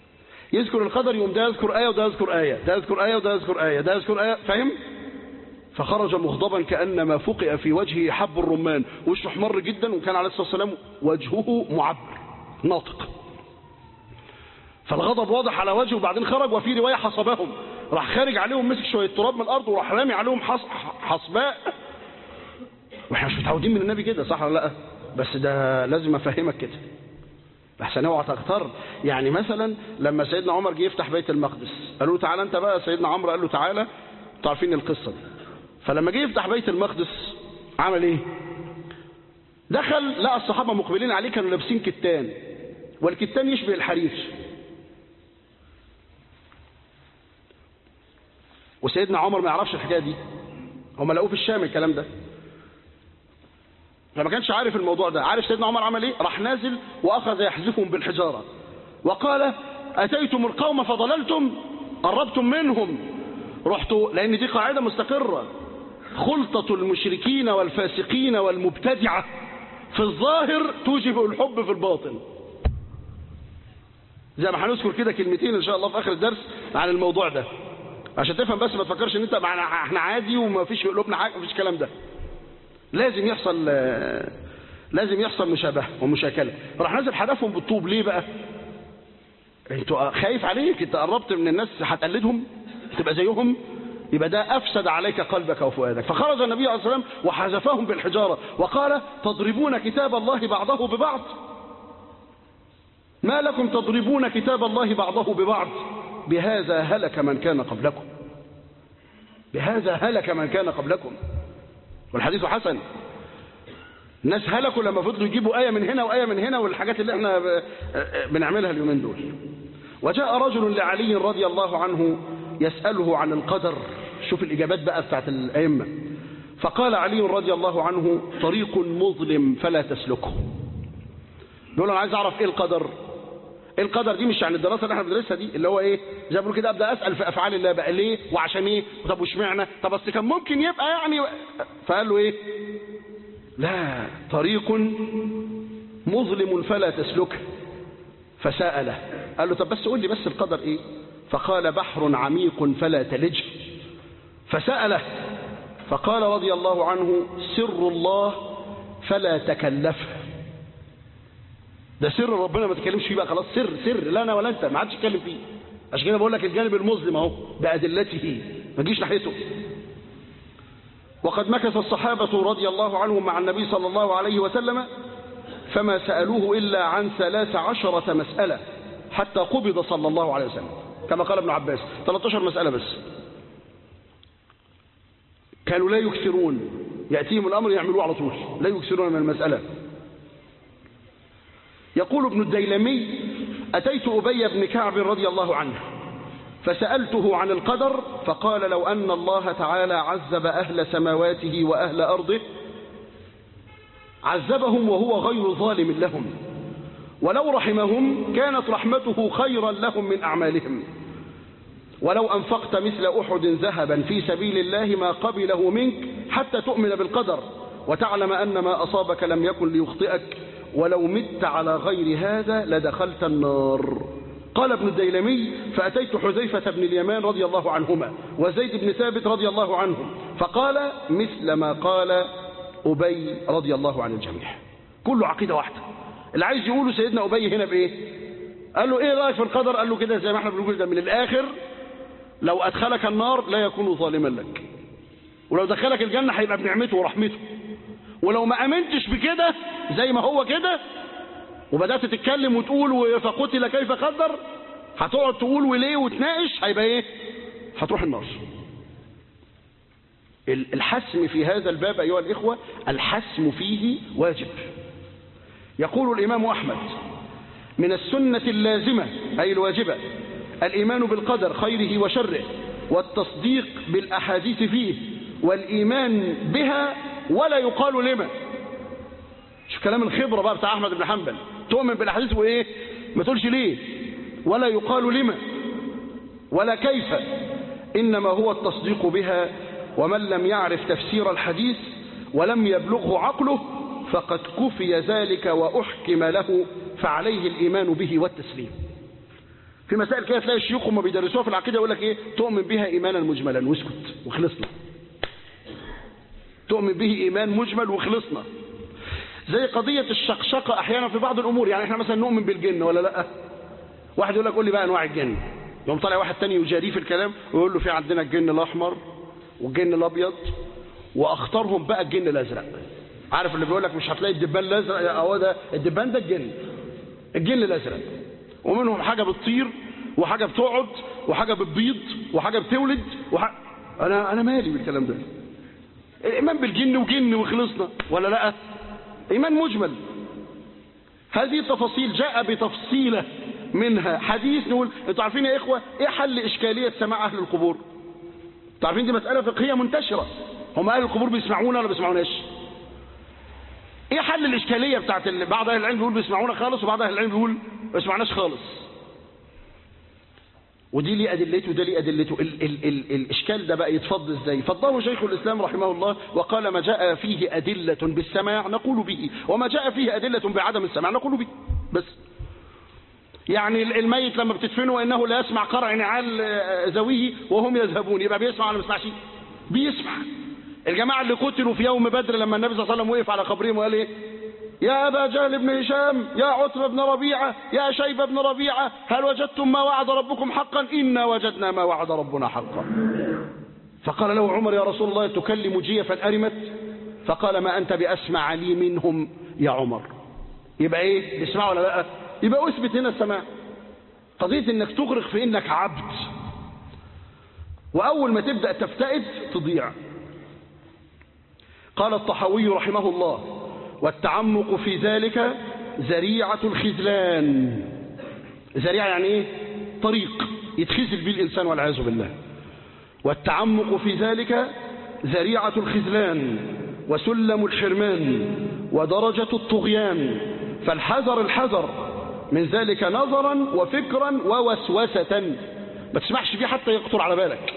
يذكر القدر يوم ده يذكر آية وده يذكر آية ده يذكر آية وده يذكر آية ده يذكر آية فاهم فخرج مغضبا كأنما فقئ في وجهه حب الرمان وشه احمر جدا وكان عليه الصلاة والسلام وجهه معبر ناطق فالغضب واضح على وجهه وبعدين خرج وفي رواية حصبهم راح خارج عليهم مسك شوية تراب من الأرض وراح رامي عليهم حص... حصباء واحنا مش متعودين من النبي كده صح ولا لا بس ده لازم افهمك كده احسن اوعى تغتر يعني مثلا لما سيدنا عمر جه يفتح بيت المقدس قالوا له تعالى انت بقى سيدنا عمرو قال له تعالى انتوا عارفين القصه دي فلما جه يفتح بيت المقدس عمل ايه دخل لقى الصحابه مقبلين عليه كانوا لابسين كتان والكتان يشبه الحرير وسيدنا عمر ما يعرفش الحكايه دي هم لقوه في الشام الكلام ده فما كانش عارف الموضوع ده عارف سيدنا عمر عمل ايه راح نازل واخذ يحذفهم بالحجاره وقال اتيتم القوم فضللتم قربتم منهم رحتوا لان دي قاعده مستقره خلطه المشركين والفاسقين والمبتدعه في الظاهر توجب الحب في الباطن زي ما هنذكر كده كلمتين ان شاء الله في اخر الدرس عن الموضوع ده عشان تفهم بس ما تفكرش ان انت معنا احنا عادي وما فيش في قلوبنا حاجه ما فيش الكلام ده لازم يحصل لازم يحصل مشابهه ومشاكله راح نازل حدفهم بالطوب ليه بقى انتوا خايف عليك انت قربت من الناس هتقلدهم تبقى زيهم يبقى ده افسد عليك قلبك وفؤادك فخرج النبي عليه الصلاه والسلام وحذفهم بالحجاره وقال تضربون كتاب الله بعضه ببعض ما لكم تضربون كتاب الله بعضه ببعض بهذا هلك من كان قبلكم بهذا هلك من كان قبلكم والحديث حسن الناس هلكوا لما فضلوا يجيبوا آية من هنا وآية من هنا والحاجات اللي احنا بنعملها اليومين دول وجاء رجل لعلي رضي الله عنه يسأله عن القدر شوف الإجابات بقى بتاعت الأئمة فقال علي رضي الله عنه طريق مظلم فلا تسلكه بيقول انا عايز اعرف ايه القدر ايه القدر دي مش يعني الدراسه اللي احنا بندرسها دي اللي هو ايه زي ما بيقولوا كده ابدا اسال في افعال الله بقى ليه وعشان ايه طب واشمعنى طب اصل كان ممكن يبقى يعني فقال له ايه لا طريق مظلم فلا تسلكه فساله قال له طب بس قول لي بس القدر ايه فقال بحر عميق فلا تلجه فساله فقال رضي الله عنه سر الله فلا تكلفه ده سر ربنا ما تكلمش فيه بقى خلاص سر سر لا انا ولا انت ما عادش يتكلم فيه عشان كده بقول لك الجانب المظلم اهو بادلته ما تجيش ناحيته وقد مكث الصحابة رضي الله عنهم مع النبي صلى الله عليه وسلم فما سألوه إلا عن ثلاث عشرة مسألة حتى قبض صلى الله عليه وسلم كما قال ابن عباس 13 مسألة بس كانوا لا يكثرون يأتيهم الأمر يعملوه على طول لا يكثرون من المسألة يقول ابن الديلمي أتيت أبي بن كعب رضي الله عنه فسألته عن القدر فقال لو أن الله تعالى عذب أهل سماواته وأهل أرضه عذبهم وهو غير ظالم لهم ولو رحمهم كانت رحمته خيرا لهم من أعمالهم ولو أنفقت مثل أحد ذهبا في سبيل الله ما قبله منك حتى تؤمن بالقدر وتعلم أن ما أصابك لم يكن ليخطئك ولو مت على غير هذا لدخلت النار قال ابن الديلمي فأتيت حذيفة بن اليمان رضي الله عنهما وزيد بن ثابت رضي الله عنهم فقال مثل ما قال أبي رضي الله عن الجميع كله عقيدة واحدة اللي عايز يقوله سيدنا أبي هنا بإيه قال له إيه رأيك في القدر قال له كده زي ما احنا بنقول ده من الآخر لو أدخلك النار لا يكون ظالما لك ولو دخلك الجنة هيبقى بنعمته ورحمته ولو ما امنتش بكده زي ما هو كده وبدات تتكلم وتقول فقتل كيف قدر هتقعد تقول وليه وتناقش هيبقى ايه هتروح النار الحسم في هذا الباب ايها الاخوه الحسم فيه واجب يقول الامام احمد من السنه اللازمه اي الواجبه الايمان بالقدر خيره وشره والتصديق بالاحاديث فيه والايمان بها ولا يقال لما شوف كلام الخبرة بقى بتاع أحمد بن حنبل تؤمن بالأحاديث وإيه ما تقولش ليه ولا يقال لما ولا كيف إنما هو التصديق بها ومن لم يعرف تفسير الحديث ولم يبلغه عقله فقد كفي ذلك وأحكم له فعليه الإيمان به والتسليم في مسائل كده تلاقي الشيوخ هم بيدرسوها في العقيدة يقول لك إيه تؤمن بها إيمانا مجملا واسكت وخلصنا تؤمن به إيمان مجمل وخلصنا زي قضية الشقشقة أحيانا في بعض الأمور يعني احنا مثلا نؤمن بالجن ولا لا واحد يقول لك قول لي بقى أنواع الجن يوم طالع واحد تاني يجاريه في الكلام ويقول له في عندنا الجن الأحمر والجن الأبيض وأخطرهم بقى الجن الأزرق عارف اللي بيقول لك مش هتلاقي الدبان الأزرق هو ده الدبان ده الجن الجن الأزرق ومنهم حاجة بتطير وحاجة بتقعد وحاجة بتبيض وحاجة بتولد وح... أنا أنا مالي بالكلام ده الإيمان بالجن وجن وخلصنا ولا لا إيمان مجمل هذه التفاصيل جاء بتفصيلة منها حديث نقول انتوا عارفين يا إخوة إيه حل إشكالية سماع أهل القبور انتوا عارفين دي مسألة فقهية منتشرة هم أهل القبور بيسمعونا ولا بيسمعوناش ايه حل الاشكاليه بتاعت ال... بعض اهل العلم بيقول بيسمعونا خالص وبعض اهل العلم بيقول ما بيسمعناش خالص ودي ليه ادلته وده ليه ادلته ال... ال... ال... الاشكال ده بقى يتفض ازاي فضله شيخ الاسلام رحمه الله وقال ما جاء فيه ادله بالسماع نقول به وما جاء فيه ادله بعدم السماع نقول به بس يعني الميت لما بتدفنه وانه لا يسمع قرع نعال ذويه وهم يذهبون يبقى بيسمع ولا ما بيسمعش بيسمع الجماعة اللي قتلوا في يوم بدر لما النبي صلى الله عليه وسلم وقف على قبرهم وقال ايه يا أبا جهل بن هشام يا عتبة بن ربيعة يا شيبة بن ربيعة هل وجدتم ما وعد ربكم حقا إنا وجدنا ما وعد ربنا حقا فقال له عمر يا رسول الله تكلم جيفا أرمت فقال ما أنت بأسمع لي منهم يا عمر يبقى ايه اسمع ولا لا يبقى اثبت هنا السماع قضية انك تغرق في انك عبد واول ما تبدأ تفتئد تضيع قال الطحاوي رحمه الله والتعمق في ذلك ذريعة الخذلان ذريعة يعني ايه طريق يتخذل به الإنسان والعياذ بالله والتعمق في ذلك ذريعة الخذلان وسلم الحرمان ودرجة الطغيان فالحذر الحذر من ذلك نظرا وفكرا ووسوسة ما تسمعش فيه حتى يخطر على بالك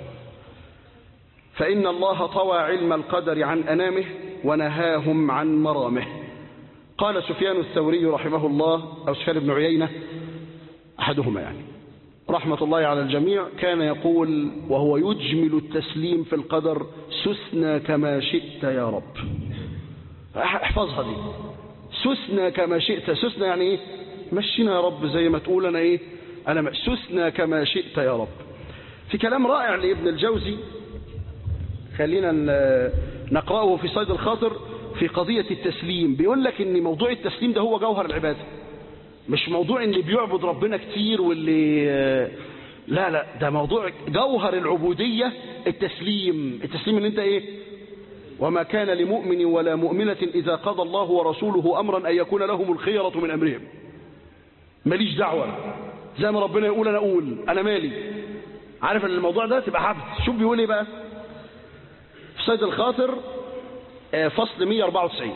فإن الله طوى علم القدر عن أنامه ونهاهم عن مرامه قال سفيان الثوري رحمه الله أو سفيان بن عيينة أحدهما يعني رحمة الله على الجميع كان يقول وهو يجمل التسليم في القدر سسنا كما شئت يا رب احفظها دي سسنا كما شئت سسنا يعني ايه مشينا يا رب زي ما تقول انا ايه انا سسنا كما شئت يا رب في كلام رائع لابن الجوزي خلينا نقرأه في صيد الخاطر في قضية التسليم بيقول لك ان موضوع التسليم ده هو جوهر العبادة مش موضوع اللي بيعبد ربنا كتير واللي لا لا ده موضوع جوهر العبودية التسليم التسليم ان انت ايه وما كان لمؤمن ولا مؤمنة اذا قضى الله ورسوله امرا ان يكون لهم الخيرة من امرهم ماليش دعوة زي ما ربنا يقول انا اقول انا مالي عارف ان الموضوع ده تبقى عبد شوف بيقول ايه بقى في صيد الخاطر فصل 194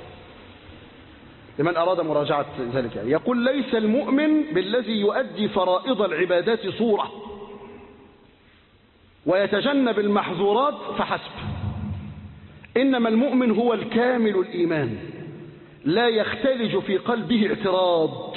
لمن أراد مراجعة ذلك يعني يقول ليس المؤمن بالذي يؤدي فرائض العبادات صورة ويتجنب المحظورات فحسب إنما المؤمن هو الكامل الإيمان لا يختلج في قلبه اعتراض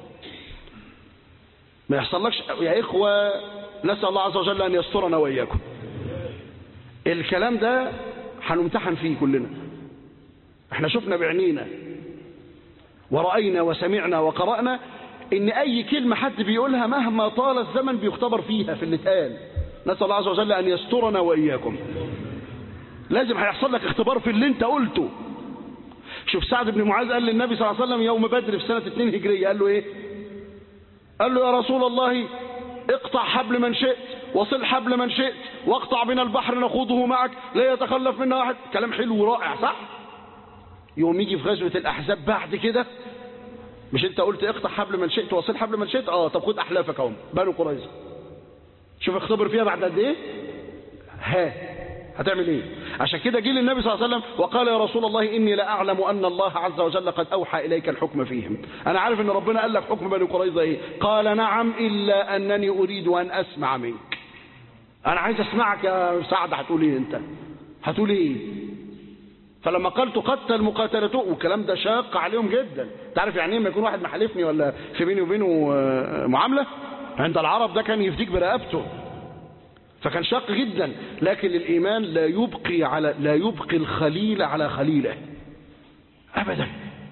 ما يحصلكش يا إخوة نسأل الله عز وجل أن يسترنا وإياكم الكلام ده هنمتحن فيه كلنا احنا شفنا بعينينا ورأينا وسمعنا وقرأنا ان اي كلمة حد بيقولها مهما طال الزمن بيختبر فيها في اللي اتقال نسأل الله عز وجل ان يسترنا واياكم لازم هيحصل لك اختبار في اللي انت قلته شوف سعد بن معاذ قال للنبي صلى الله عليه وسلم يوم بدر في سنة 2 هجرية قال له ايه قال له يا رسول الله اقطع حبل من شئت وصل حبل من شئت واقطع بنا البحر نخوضه معك لا يتخلف منا واحد كلام حلو ورائع صح يوم يجي في غزوة الأحزاب بعد كده مش انت قلت اقطع حبل من شئت وصل حبل من شئت اه طب خد أحلافك اهم بنو قريظة شوف اختبر فيها بعد قد ايه ها هتعمل ايه عشان كده جه للنبي صلى الله عليه وسلم وقال يا رسول الله اني لا اعلم ان الله عز وجل قد اوحى اليك الحكم فيهم انا عارف ان ربنا قال لك حكم بني قريظه ايه قال نعم الا انني اريد ان اسمع منك انا عايز اسمعك يا سعد هتقول ايه انت هتقول ايه فلما قال تقتل مقاتلته والكلام ده شاق عليهم جدا تعرف يعني ايه لما يكون واحد محلفني ولا في بيني وبينه معامله عند العرب ده كان يفديك برقبته فكان شاق جدا لكن الإيمان لا يبقي على لا يبقي الخليل على خليله أبدا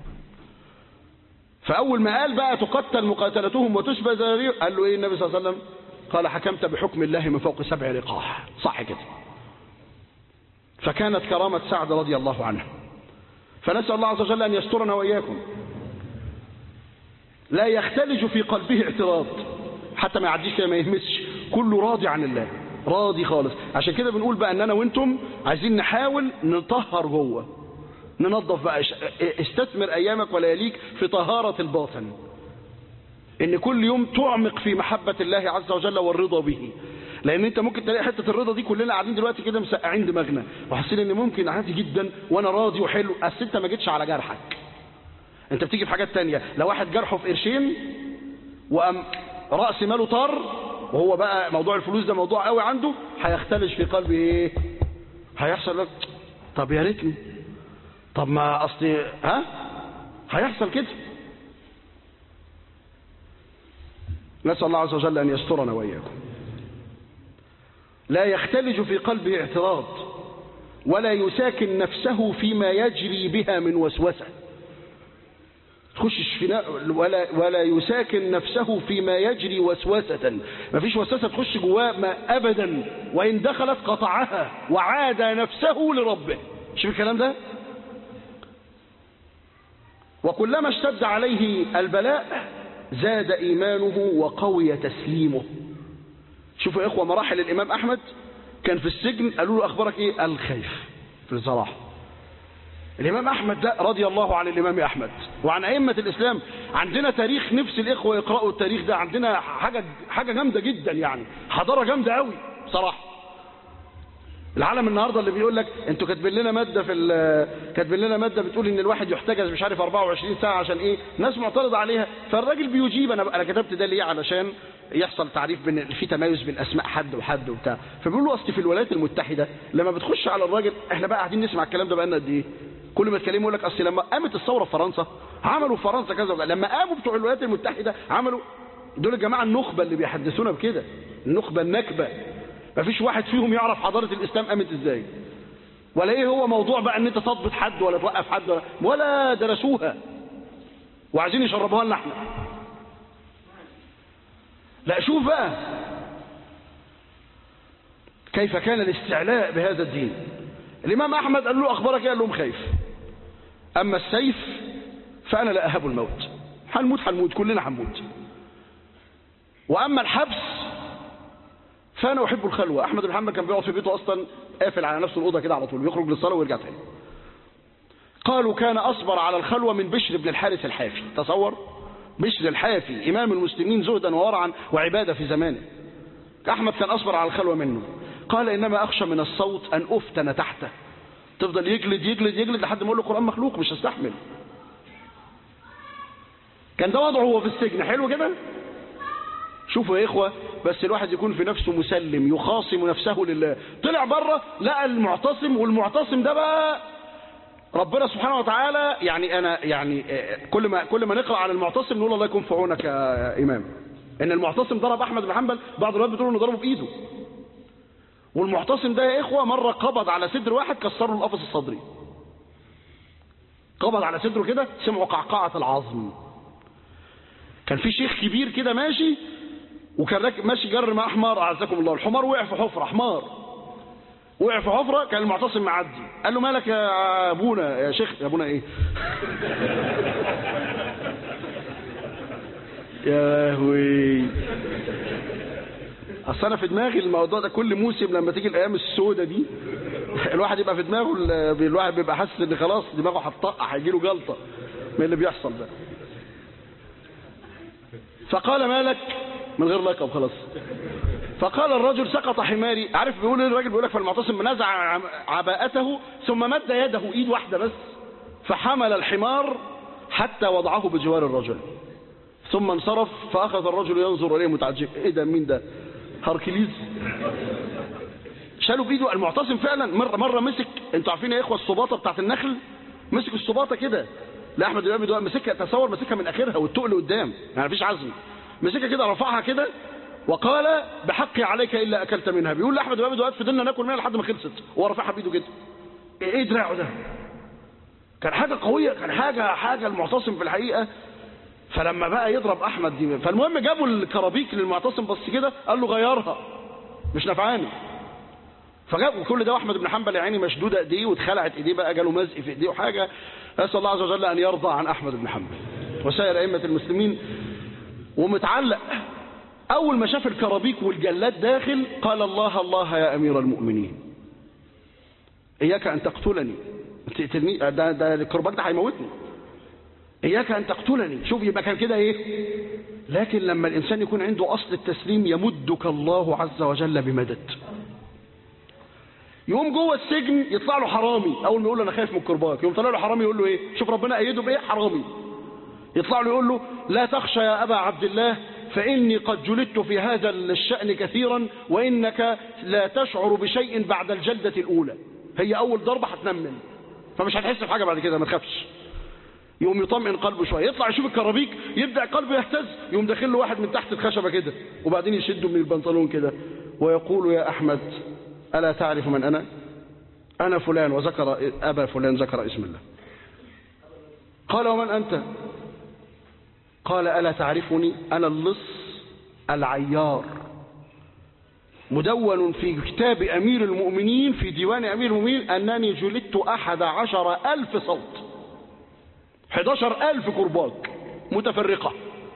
فأول ما قال بقى تقتل مقاتلتهم وتشبه ذراريهم قال له إيه النبي صلى الله عليه وسلم قال حكمت بحكم الله من فوق سبع رقاح صح كده فكانت كرامة سعد رضي الله عنه فنسأل الله عز وجل أن يسترنا وإياكم لا يختلج في قلبه اعتراض حتى ما يعديش كده ما يهمسش كله راضي عن الله راضي خالص عشان كده بنقول بقى ان انا وانتم عايزين نحاول نطهر جوه ننظف بقى استثمر ايامك ولياليك في طهارة الباطن ان كل يوم تعمق في محبة الله عز وجل والرضا به لان انت ممكن تلاقي حتة الرضا دي كلنا قاعدين دلوقتي كده مسقعين دماغنا وحاسين ان ممكن عادي جدا وانا راضي وحلو اصل انت ما جيتش على جرحك انت بتيجي في حاجات تانية لو واحد جرحه في قرشين وقام رأس ماله طار وهو بقى موضوع الفلوس ده موضوع قوي عنده هيختلج في قلبه ايه هيحصل لك طب يا ريتني طب ما اصلي ها هيحصل كده نسأل الله عز وجل أن يسترنا وإياكم لا يختلج في قلبه اعتراض ولا يساكن نفسه فيما يجري بها من وسوسه تخشش في ولا ولا يساكن نفسه فيما يجري وسوسة ما فيش وسوسة تخش جواه ما أبدا وإن دخلت قطعها وعاد نفسه لربه شوف الكلام ده وكلما اشتد عليه البلاء زاد إيمانه وقوي تسليمه شوفوا يا إخوة مراحل الإمام أحمد كان في السجن قالوا له أخبارك إيه قال خايف في الصراحة الإمام أحمد ده رضي الله عن الإمام أحمد وعن أئمة الإسلام عندنا تاريخ نفس الإخوة يقرأوا التاريخ ده عندنا حاجة حاجة جامدة جدا يعني حضارة جامدة قوي بصراحة العالم النهاردة اللي بيقول لك انتوا كاتبين لنا مادة في كاتبين لنا مادة بتقول ان الواحد يحتجز مش عارف 24 ساعة عشان ايه ناس معترضة عليها فالراجل بيجيب انا انا كتبت ده ليه علشان يحصل تعريف بين في تمايز بين اسماء حد وحد وبتاع فبيقول له اصل في الولايات المتحدة لما بتخش على الراجل احنا بقى قاعدين نسمع الكلام ده بقالنا قد ايه كل ما تكلموا يقول لك اصل لما قامت الثوره في فرنسا عملوا في فرنسا كذا وكذا لما قاموا بتوع الولايات المتحده عملوا دول الجماعه النخبه اللي بيحدثونا بكده النخبه النكبه ما فيش واحد فيهم يعرف حضاره الاسلام قامت ازاي ولا ايه هو موضوع بقى ان انت تضبط حد ولا توقف حد ولا, ولا درسوها وعايزين يشربوها لنا احنا لا شوف بقى كيف كان الاستعلاء بهذا الدين الإمام أحمد قال له أخبارك قال لهم خايف أما السيف فأنا لا أهب الموت هنموت هنموت كلنا هنموت وأما الحبس فأنا أحب الخلوة أحمد بن حنبل كان بيقعد في بيته أصلا قافل على نفسه الأوضة كده على طول بيخرج للصلاة ويرجع تاني قالوا كان أصبر على الخلوة من بشر بن الحارث الحافي تصور بشر الحافي إمام المسلمين زهدا وورعا وعبادة في زمانه أحمد كان أصبر على الخلوة منه قال إنما أخشى من الصوت أن أفتن تحته تفضل يجلد يجلد يجلد لحد ما يقول له القرآن مخلوق مش هستحمل كان ده وضعه هو في السجن حلو كده شوفوا يا إخوة بس الواحد يكون في نفسه مسلم يخاصم نفسه لله طلع بره لقى المعتصم والمعتصم ده بقى ربنا سبحانه وتعالى يعني أنا يعني كل ما كل ما نقرأ على المعتصم نقول الله يكون في عونك يا إمام إن المعتصم ضرب أحمد بن حنبل بعض الوقت بتقولوا إنه ضربه بإيده والمعتصم ده يا إخوة مرة قبض على صدر واحد كسر له القفص الصدري قبض على صدره كده سمعوا قعقعة العظم كان في شيخ كبير كده ماشي وكان راكب ماشي جر مع حمار أعزكم الله الحمار وقع في حفرة حمار وقع في حفرة كان المعتصم معدي قال له مالك يا أبونا يا شيخ يا أبونا إيه يا هوي اصل انا في دماغي الموضوع ده كل موسم لما تيجي الايام السوداء دي الواحد يبقى في دماغه الواحد بيبقى حاسس ان خلاص دماغه هتطقع هيجي له جلطه من اللي بيحصل ده فقال مالك من غير لقب خلاص فقال الرجل سقط حماري عارف بيقول ايه الراجل بيقول لك فالمعتصم نزع عباءته ثم مد يده ايد واحده بس فحمل الحمار حتى وضعه بجوار الرجل ثم انصرف فاخذ الرجل ينظر اليه متعجب ايه ده مين ده هركليز شالوا بايده المعتصم فعلا مره مره مسك انتوا عارفين يا اخوه الصباطه بتاعت النخل مسك الصباطه كده لا احمد بن مسكها تصور مسكها من اخرها والتقل قدام يعني مفيش عزم مسكها كده رفعها كده وقال بحقي عليك الا اكلت منها بيقول لاحمد بن ابي فضلنا ناكل منها لحد ما خلصت وهو رافعها بايده كده ايه دراعه ده كان حاجه قويه كان حاجه حاجه المعتصم في الحقيقه فلما بقى يضرب احمد دي فالمهم جابوا الكرابيك للمعتصم بس كده قال له غيرها مش نفعاني فجاب وكل ده واحمد بن حنبل يا عيني مشدوده ايديه واتخلعت ايديه بقى جاله مزق في ايديه وحاجه اسال الله عز وجل ان يرضى عن احمد بن حنبل وسائر ائمه المسلمين ومتعلق اول ما شاف الكرابيك والجلاد داخل قال الله الله يا امير المؤمنين اياك ان تقتلني تقتلني ده ده الكرباج ده هيموتني اياك ان تقتلني شوف يبقى كان كده ايه لكن لما الانسان يكون عنده اصل التسليم يمدك الله عز وجل بمدد يقوم جوه السجن يطلع له حرامي اول ما يقول له انا خايف من الكرباج يقوم طلع له حرامي يقول له ايه شوف ربنا ايده بايه حرامي يطلع له يقول له لا تخشى يا ابا عبد الله فاني قد جلدت في هذا الشان كثيرا وانك لا تشعر بشيء بعد الجلده الاولى هي اول ضربه هتنمل فمش هتحس بحاجه بعد كده ما تخافش يقوم يطمئن قلبه شويه يطلع يشوف الكرابيك يبدا قلبه يهتز يقوم داخل له واحد من تحت الخشبه كده وبعدين يشده من البنطلون كده ويقول يا احمد الا تعرف من انا انا فلان وذكر ابا فلان ذكر اسم الله قال ومن انت قال الا تعرفني انا اللص العيار مدون في كتاب أمير المؤمنين في ديوان أمير المؤمنين أنني جلدت أحد عشر ألف صوت 11 ألف كرباج متفرقة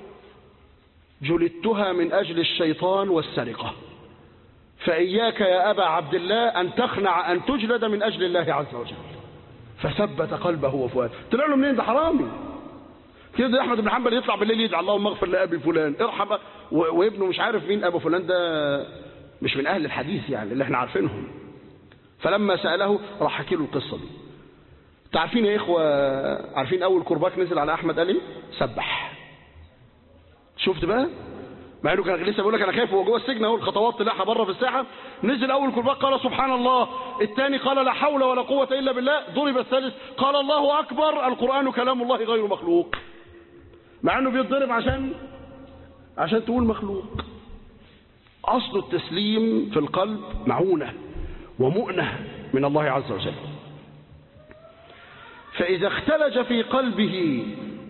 جلدتها من أجل الشيطان والسرقة فإياك يا أبا عبد الله أن تخنع أن تجلد من أجل الله عز وجل فثبت قلبه وفؤاده طلع له منين ده حرامي كده احمد بن حنبل يطلع بالليل يدعي اللهم اغفر لابي فلان ارحم وابنه مش عارف مين ابو فلان ده مش من اهل الحديث يعني اللي احنا عارفينهم فلما ساله راح حكي له القصه دي عارفين يا اخوه عارفين اول كرباك نزل على احمد قال ايه سبح شفت بقى مع انه كان لسه بيقول لك انا خايف هو جوه السجن اهو الخطوات طلعها بره في الساحه نزل اول كرباك قال سبحان الله الثاني قال لا حول ولا قوه الا بالله ضرب الثالث قال الله اكبر القران كلام الله غير مخلوق مع انه بيتضرب عشان عشان تقول مخلوق اصل التسليم في القلب معونه ومؤنه من الله عز وجل فإذا اختلج في قلبه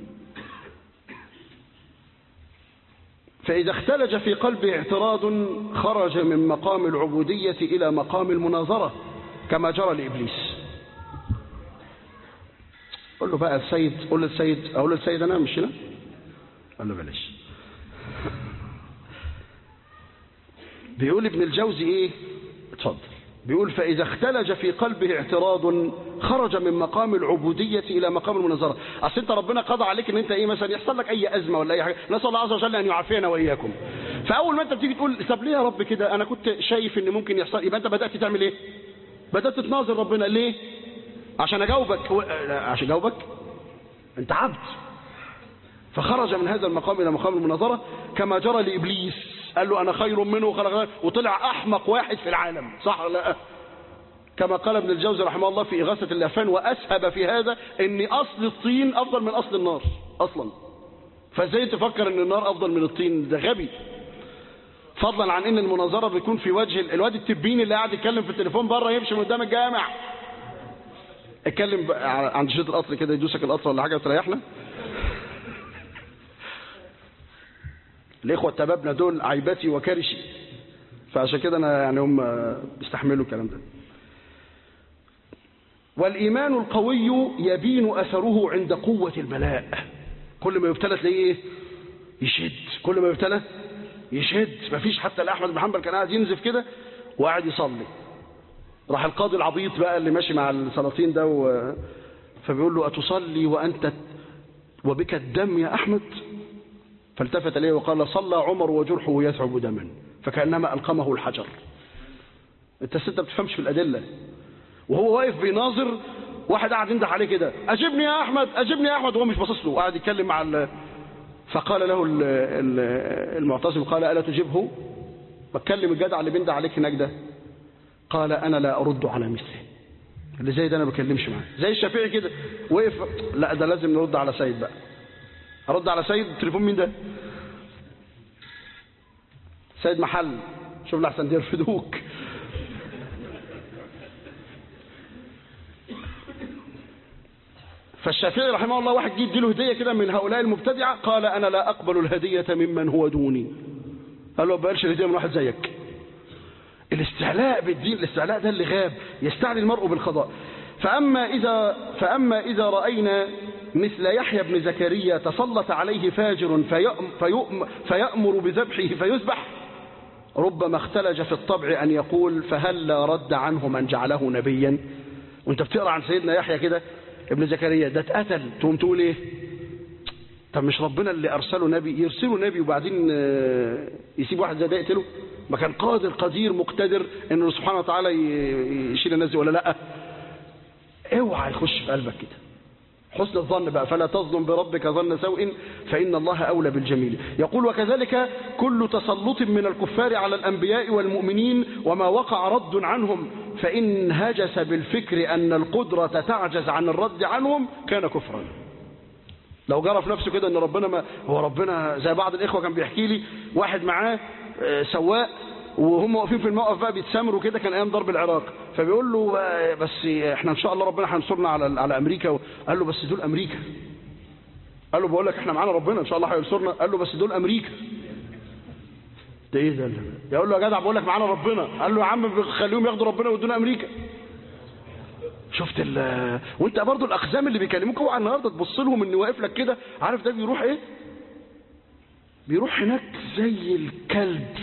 فإذا اختلج في قلبه اعتراض خرج من مقام العبودية إلى مقام المناظرة كما جرى لإبليس قل له بقى السيد قول للسيد أقول للسيد أنا مش هنا قال له بلاش بيقول ابن الجوزي ايه اتفضل بيقول فإذا اختلج في قلبه اعتراض خرج من مقام العبودية إلى مقام المناظرة أصل أنت ربنا قضى عليك أن أنت إيه مثلا يحصل لك أي أزمة ولا أي حاجة نسأل الله عز وجل أن يعافينا وإياكم فأول ما أنت بتيجي تقول طب ليه يا رب كده أنا كنت شايف أن ممكن يحصل يبقى أنت بدأت تعمل إيه بدأت تتناظر ربنا ليه عشان أجاوبك و... عشان أجاوبك أنت عبد فخرج من هذا المقام إلى مقام المناظرة كما جرى لإبليس قال له أنا خير منه وخلق وطلع أحمق واحد في العالم صح ولا لا كما قال ابن الجوزي رحمه الله في إغاثة اللافان وأسهب في هذا أن أصل الطين أفضل من أصل النار أصلا فازاي تفكر أن النار أفضل من الطين ده غبي فضلا عن أن المناظرة بيكون في وجه الواد التبين اللي قاعد يتكلم في التليفون بره يمشي من قدام الجامع اتكلم عند شريط القطر كده يدوسك القطر ولا حاجة وتريحنا الإخوة التبابنا دول عيبتي وكرشي فعشان كده أنا يعني هم بيستحملوا الكلام ده والإيمان القوي يبين أثره عند قوة البلاء كل ما يبتلى تلاقيه إيه؟ يشد كل ما يبتلى يشد مفيش حتى الأحمد بن حنبل كان قاعد ينزف كده وقاعد يصلي راح القاضي العبيط بقى اللي ماشي مع السلاطين ده و... فبيقول له أتصلي وأنت وبك الدم يا أحمد فالتفت إليه وقال صلى عمر وجرحه يثعب دما فكأنما ألقمه الحجر انت ست بتفهمش في الأدلة وهو واقف بيناظر واحد قاعد ينده عليه كده أجبني يا أحمد أجبني يا أحمد وهو مش باصص له وقاعد يتكلم مع ال... فقال له ال... ال... المعتصم قال ألا تجبه بتكلم الجدع اللي بينده عليك هناك ده قال أنا لا أرد على مثله اللي زي ده أنا بكلمش معاه زي الشافعي كده وقف لا ده لازم نرد على سيد بقى أرد على سيد التليفون مين ده سيد محل شوف لحسن دي يرفدوك فالشافعي رحمه الله واحد جه يديله هديه كده من هؤلاء المبتدعه قال انا لا اقبل الهديه ممن هو دوني قال له ما بقبلش الهديه من واحد زيك الاستعلاء بالدين الاستعلاء ده اللي غاب يستعلي المرء بالقضاء فأما إذا, فأما إذا رأينا مثل يحيى بن زكريا تسلط عليه فاجر فيأم فيؤم فيأمر بذبحه فيذبح ربما اختلج في الطبع أن يقول فهلا رد عنه من جعله نبيا وانت بتقرأ عن سيدنا يحيى كده ابن زكريا ده اتقتل تقوم تقول ايه طب مش ربنا اللي ارسله نبي يرسله نبي وبعدين يسيب واحد زي ده يقتله ما كان قادر قدير مقتدر انه سبحانه وتعالى يشيل الناس دي ولا لا اوعى يخش في قلبك كده حسن الظن بقى فلا تظلم بربك ظن سوء فإن الله أولى بالجميل يقول وكذلك كل تسلط من الكفار على الأنبياء والمؤمنين وما وقع رد عنهم فإن هجس بالفكر أن القدرة تعجز عن الرد عنهم كان كفرا لو جرى في نفسه كده ان ربنا ما هو ربنا زي بعض الاخوه كان بيحكي لي واحد معاه سواق وهم واقفين في الموقف بقى بيتسامروا كده كان ايام ضرب العراق فبيقول له بس احنا ان شاء الله ربنا هينصرنا على على امريكا قال له بس دول امريكا قال له بقول لك احنا معانا ربنا ان شاء الله هينصرنا قال له بس دول امريكا ده ايه ده يقول له يا جدع بقول لك معانا ربنا قال له يا عم خليهم ياخدوا ربنا ويدونا امريكا شفت ال وانت برضو الاقزام اللي بيكلموك اوعى النهارده تبص لهم انه واقف لك كده عارف ده بيروح ايه بيروح هناك زي الكلب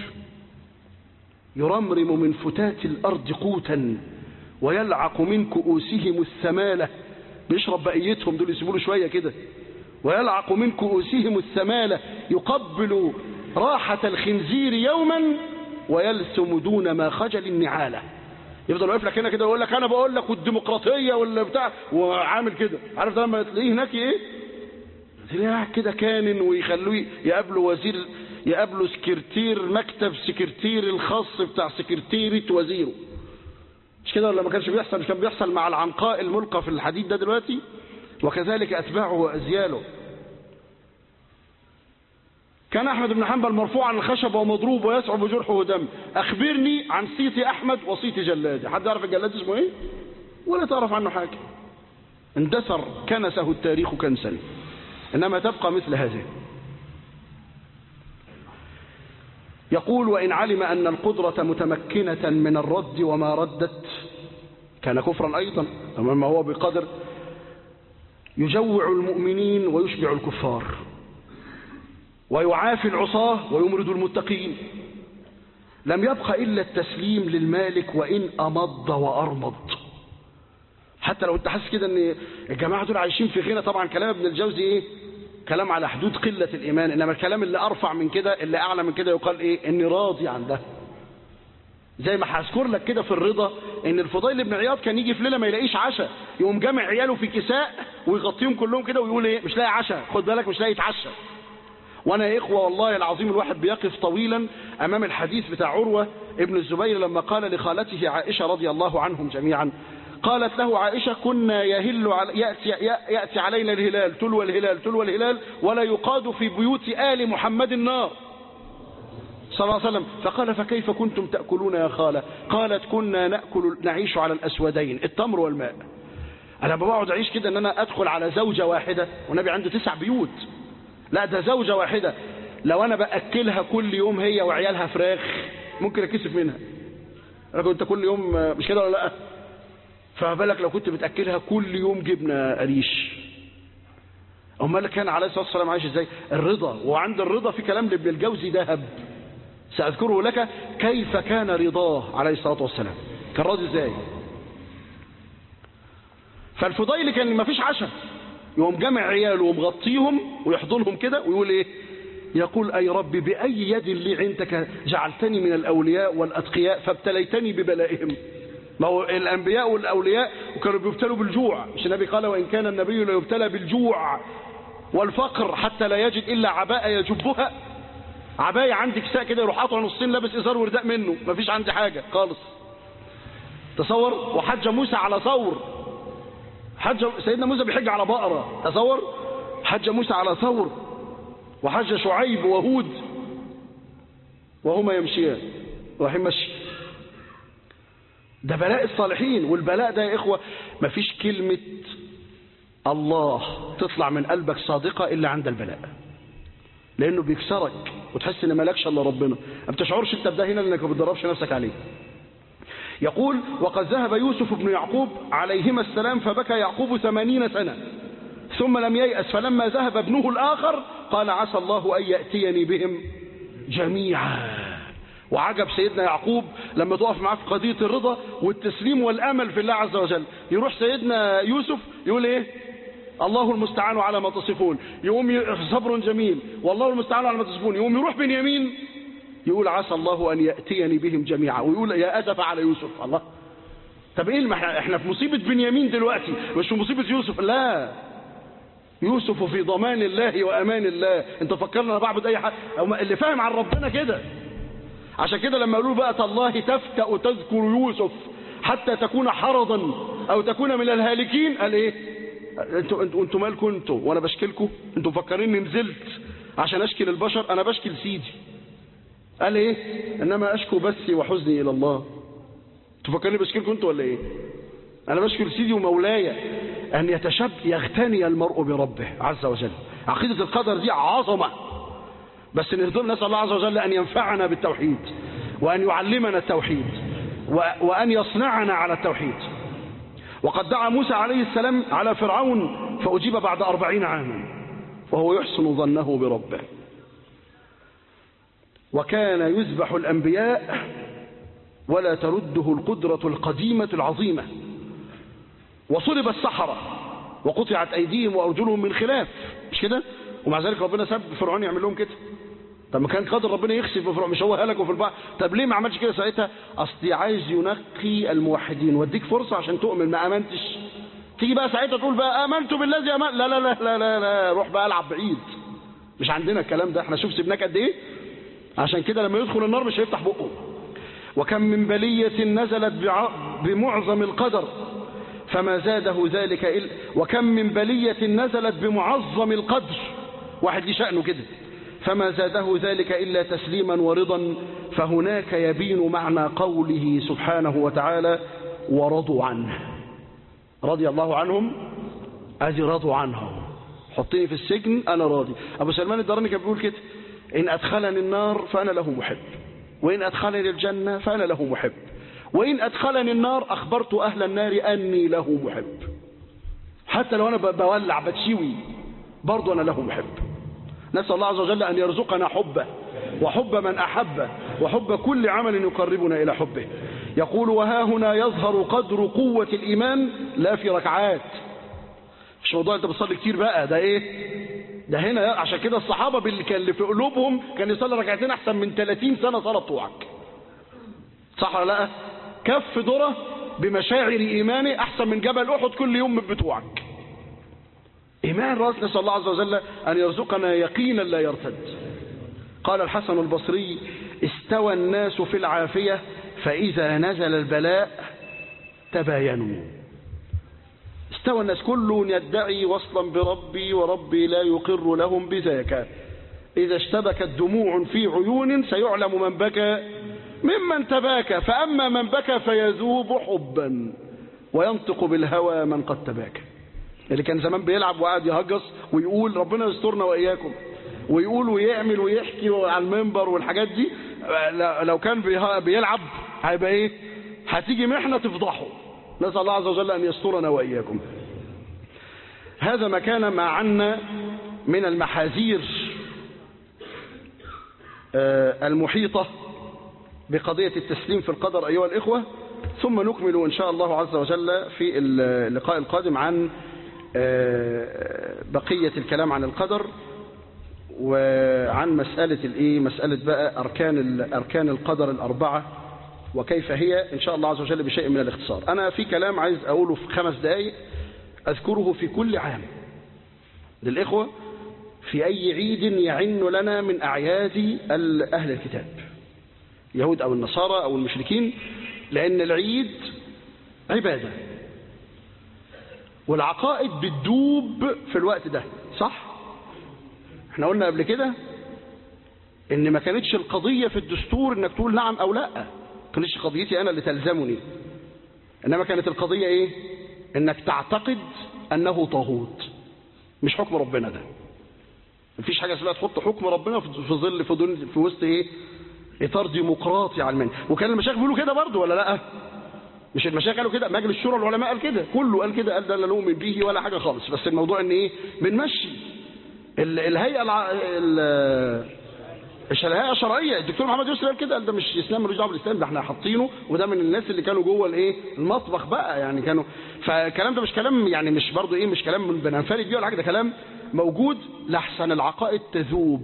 يرمرم من فتات الارض قوتا ويلعق من كؤوسهم السماله بيشرب بقيتهم دول يسيبوا له شويه كده ويلعق من كؤوسهم السماله يقبل راحه الخنزير يوما ويلسم دون ما خجل النعاله يفضل واقف لك هنا كده ويقول لك انا بقول لك والديمقراطيه ولا بتاع وعامل كده عارف ده لما تلاقيه هناك ايه تلاقيه كده كانن ويخلوه يقابلوا وزير يقابلوا سكرتير مكتب سكرتير الخاص بتاع سكرتيرة وزيره مش كده ولا ما كانش بيحصل مش كان بيحصل مع العنقاء الملقى في الحديد ده دلوقتي وكذلك اتباعه وازياله كان أحمد بن حنبل مرفوع عن الخشب ومضروب ويسعب جرحه دم أخبرني عن صيت أحمد وصيت جلادي حد يعرف الجلاد اسمه إيه ولا تعرف عنه حاجة اندثر كنسه التاريخ كنسا إنما تبقى مثل هذه يقول وإن علم أن القدرة متمكنة من الرد وما ردت كان كفرا أيضا أما هو بقدر يجوع المؤمنين ويشبع الكفار ويعافي العصاة ويمرد المتقين لم يبق إلا التسليم للمالك وإن أمض وأرمض حتى لو انت حاسس كده ان الجماعة دول عايشين في غنى طبعا كلام ابن الجوزي ايه كلام على حدود قلة الإيمان إنما الكلام اللي أرفع من كده اللي أعلى من كده يقال إيه إني راضي عن ده زي ما هذكر لك كده في الرضا ان الفضيل بن عياض كان يجي في ليله ما يلاقيش عشاء يقوم جامع عياله في كساء ويغطيهم كلهم كده ويقول ايه مش لاقي عشاء خد بالك مش لاقي يتعشى وانا يا اخوه والله العظيم الواحد بيقف طويلا امام الحديث بتاع عروه ابن الزبير لما قال لخالته عائشه رضي الله عنهم جميعا قالت له عائشة كنا يهل على يأتي, يأتي علينا الهلال تلو الهلال تلو الهلال ولا يقاد في بيوت آل محمد النار صلى الله عليه وسلم فقال فكيف كنتم تأكلون يا خالة قالت كنا نأكل نعيش على الأسودين التمر والماء أنا بقعد أعيش كده أن أنا أدخل على زوجة واحدة والنبي عنده تسع بيوت لا ده زوجة واحدة لو أنا بأكلها كل يوم هي وعيالها فراخ ممكن أكسف منها أنا كنت كل يوم مش كده ولا لا فما بالك لو كنت بتأكلها كل يوم جبنة قريش امال كان عليه الصلاة والسلام عايش ازاي الرضا وعند الرضا في كلام لابن الجوزي ذهب سأذكره لك كيف كان رضاه عليه الصلاة والسلام كان راضي ازاي فالفضيل كان ما فيش عشاء يقوم جمع عياله ومغطيهم ويحضنهم كده ويقول ايه يقول أي رب بأي يد لي عندك جعلتني من الأولياء والأتقياء فابتليتني ببلائهم ما هو الأنبياء والأولياء وكانوا بيبتلوا بالجوع مش النبي قال وإن كان النبي لا يبتلى بالجوع والفقر حتى لا يجد إلا عباءة يجبها عباية عندي كساء كده يروح قاطع نصين لابس إزار ورداء منه مفيش عندي حاجة خالص تصور وحج موسى على ثور حج سيدنا موسى بيحج على بقرة تصور حج موسى على ثور وحج شعيب وهود وهما يمشيان رايحين مشي ده بلاء الصالحين والبلاء ده يا إخوة مفيش كلمة الله تطلع من قلبك صادقة إلا عند البلاء لأنه بيكسرك وتحس إن مالكش إلا ربنا ما بتشعرش أنت بده هنا لأنك ما بتدربش نفسك عليه يقول وقد ذهب يوسف بن يعقوب عليهما السلام فبكى يعقوب ثمانين سنة ثم لم ييأس فلما ذهب ابنه الآخر قال عسى الله أن يأتيني بهم جميعا وعجب سيدنا يعقوب لما تقف معاه في قضية الرضا والتسليم والأمل في الله عز وجل يروح سيدنا يوسف يقول ايه الله المستعان على ما تصفون يقوم صبر جميل والله المستعان على ما تصفون يقوم يروح بنيامين يقول عسى الله أن يأتيني بهم جميعا ويقول يا أسف على يوسف الله طب ايه ما احنا احنا في مصيبة بنيامين دلوقتي مش في مصيبة يوسف لا يوسف في ضمان الله وأمان الله انت فكرنا انا بعبد اي حد اللي فاهم عن ربنا كده عشان كده لما قالوا بقى تالله تفتأ تذكر يوسف حتى تكون حرضا او تكون من الهالكين قال ايه انتوا انتوا انتوا مالكم انتوا وانا بشكلكم انتوا مفكرين نزلت عشان اشكي للبشر انا بشكي لسيدي قال ايه انما اشكو بثي وحزني الى الله انتوا فاكرين بشكلكم انتوا ولا ايه انا بشكر سيدي ومولاي ان يتشب يغتني المرء بربه عز وجل عقيدة القدر دي عظمة بس نهضر نسأل الله عز وجل ان ينفعنا بالتوحيد وان يعلمنا التوحيد وان يصنعنا على التوحيد وقد دعا موسى عليه السلام على فرعون فأجيب بعد أربعين عاما وهو يحسن ظنه بربه وكان يذبح الأنبياء ولا ترده القدرة القديمة العظيمة وصلب السحرة وقطعت أيديهم وأرجلهم من خلاف مش كده ومع ذلك ربنا ساب فرعون يعمل لهم كده طب ما كان قادر ربنا يخسف فرعون مش هو هلكه في البحر طب ليه ما عملش كده ساعتها اصل عايز ينقي الموحدين واديك فرصه عشان تؤمن ما امنتش تيجي بقى ساعتها تقول بقى امنت بالذي امن لا لا لا لا لا, لا. روح بقى العب بعيد مش عندنا الكلام ده احنا شوف سيبناك قد ايه عشان كده لما يدخل النار مش هيفتح بقه وكم من بلية نزلت بمعظم القدر فما زاده ذلك إلا وكم من بلية نزلت بمعظم القدر واحد ليه شأنه كده فما زاده ذلك إلا تسليما ورضا فهناك يبين معنى قوله سبحانه وتعالى ورضوا عنه رضي الله عنهم أدي رضوا عنه حطيني في السجن أنا راضي أبو سلمان الدراني كان بيقول كده إن أدخلني النار فأنا له محب وإن أدخلني الجنة فأنا له محب وإن أدخلني النار أخبرت أهل النار أني له محب حتى لو أنا بولع بتشوي برضو أنا له محب نسأل الله عز وجل أن يرزقنا حبه وحب من أحبه وحب كل عمل يقربنا إلى حبه يقول وها هنا يظهر قدر قوة الإيمان لا في ركعات مش موضوع أنت بتصلي كتير بقى ده إيه ده هنا عشان كده الصحابة اللي كان اللي في قلوبهم كان يصلي ركعتين أحسن من 30 سنة صلاة بتوعك صح ولا لا كف ذره بمشاعر إيماني أحسن من جبل أحد كل يوم من بتوعك إيمان راس نسأل الله عز وجل أن يرزقنا يقينا لا يرتد قال الحسن البصري استوى الناس في العافية فإذا نزل البلاء تباينوا استوى الناس كل يدعي وصلا بربي وربي لا يقر لهم بذاك إذا اشتبكت دموع في عيون سيعلم من بكى ممن تباكى فأما من بكى فيذوب حبا وينطق بالهوى من قد تباكى اللي كان زمان بيلعب وقاعد يهجص ويقول ربنا يسترنا وإياكم ويقول ويعمل ويحكي على المنبر والحاجات دي لو كان بيلعب هيبقى ايه هتيجي محنة تفضحه نسأل الله عز وجل أن يسترنا وإياكم هذا ما كان معنا من المحاذير المحيطة بقضية التسليم في القدر أيها الإخوة ثم نكمل إن شاء الله عز وجل في اللقاء القادم عن بقية الكلام عن القدر وعن مسألة الايه مسألة بقى أركان أركان القدر الأربعة وكيف هي إن شاء الله عز وجل بشيء من الاختصار أنا في كلام عايز أقوله في خمس دقائق أذكره في كل عام للإخوة في أي عيد يعن لنا من أعياد أهل الكتاب يهود أو النصارى أو المشركين لأن العيد عبادة والعقائد بتدوب في الوقت ده صح احنا قلنا قبل كده ان ما كانتش القضية في الدستور انك تقول نعم او لا ما كانتش قضيتي انا اللي تلزمني انما كانت القضية ايه انك تعتقد انه طاغوت مش حكم ربنا ده مفيش حاجة اسمها تحط حكم ربنا في ظل في, دون في وسط ايه اطار ديمقراطي علماني وكان المشايخ بيقولوا كده برضه ولا لا مش المشايخ قالوا كده مجلس شورى العلماء قال كده كله قال كده قال ده لا نؤمن به ولا حاجة خالص بس الموضوع ان ايه بنمشي ال- الهيئة الع... ال- مش الهيئة الشرعية الدكتور محمد يسري قال كده قال ده مش اسلام ملوش دعوه بالاسلام ده احنا حاطينه وده من الناس اللي كانوا جوه الايه المطبخ بقى يعني كانوا فالكلام ده مش كلام يعني مش برضه ايه مش كلام بننفرد بيه ولا حاجه ده كلام موجود لاحسن العقائد تذوب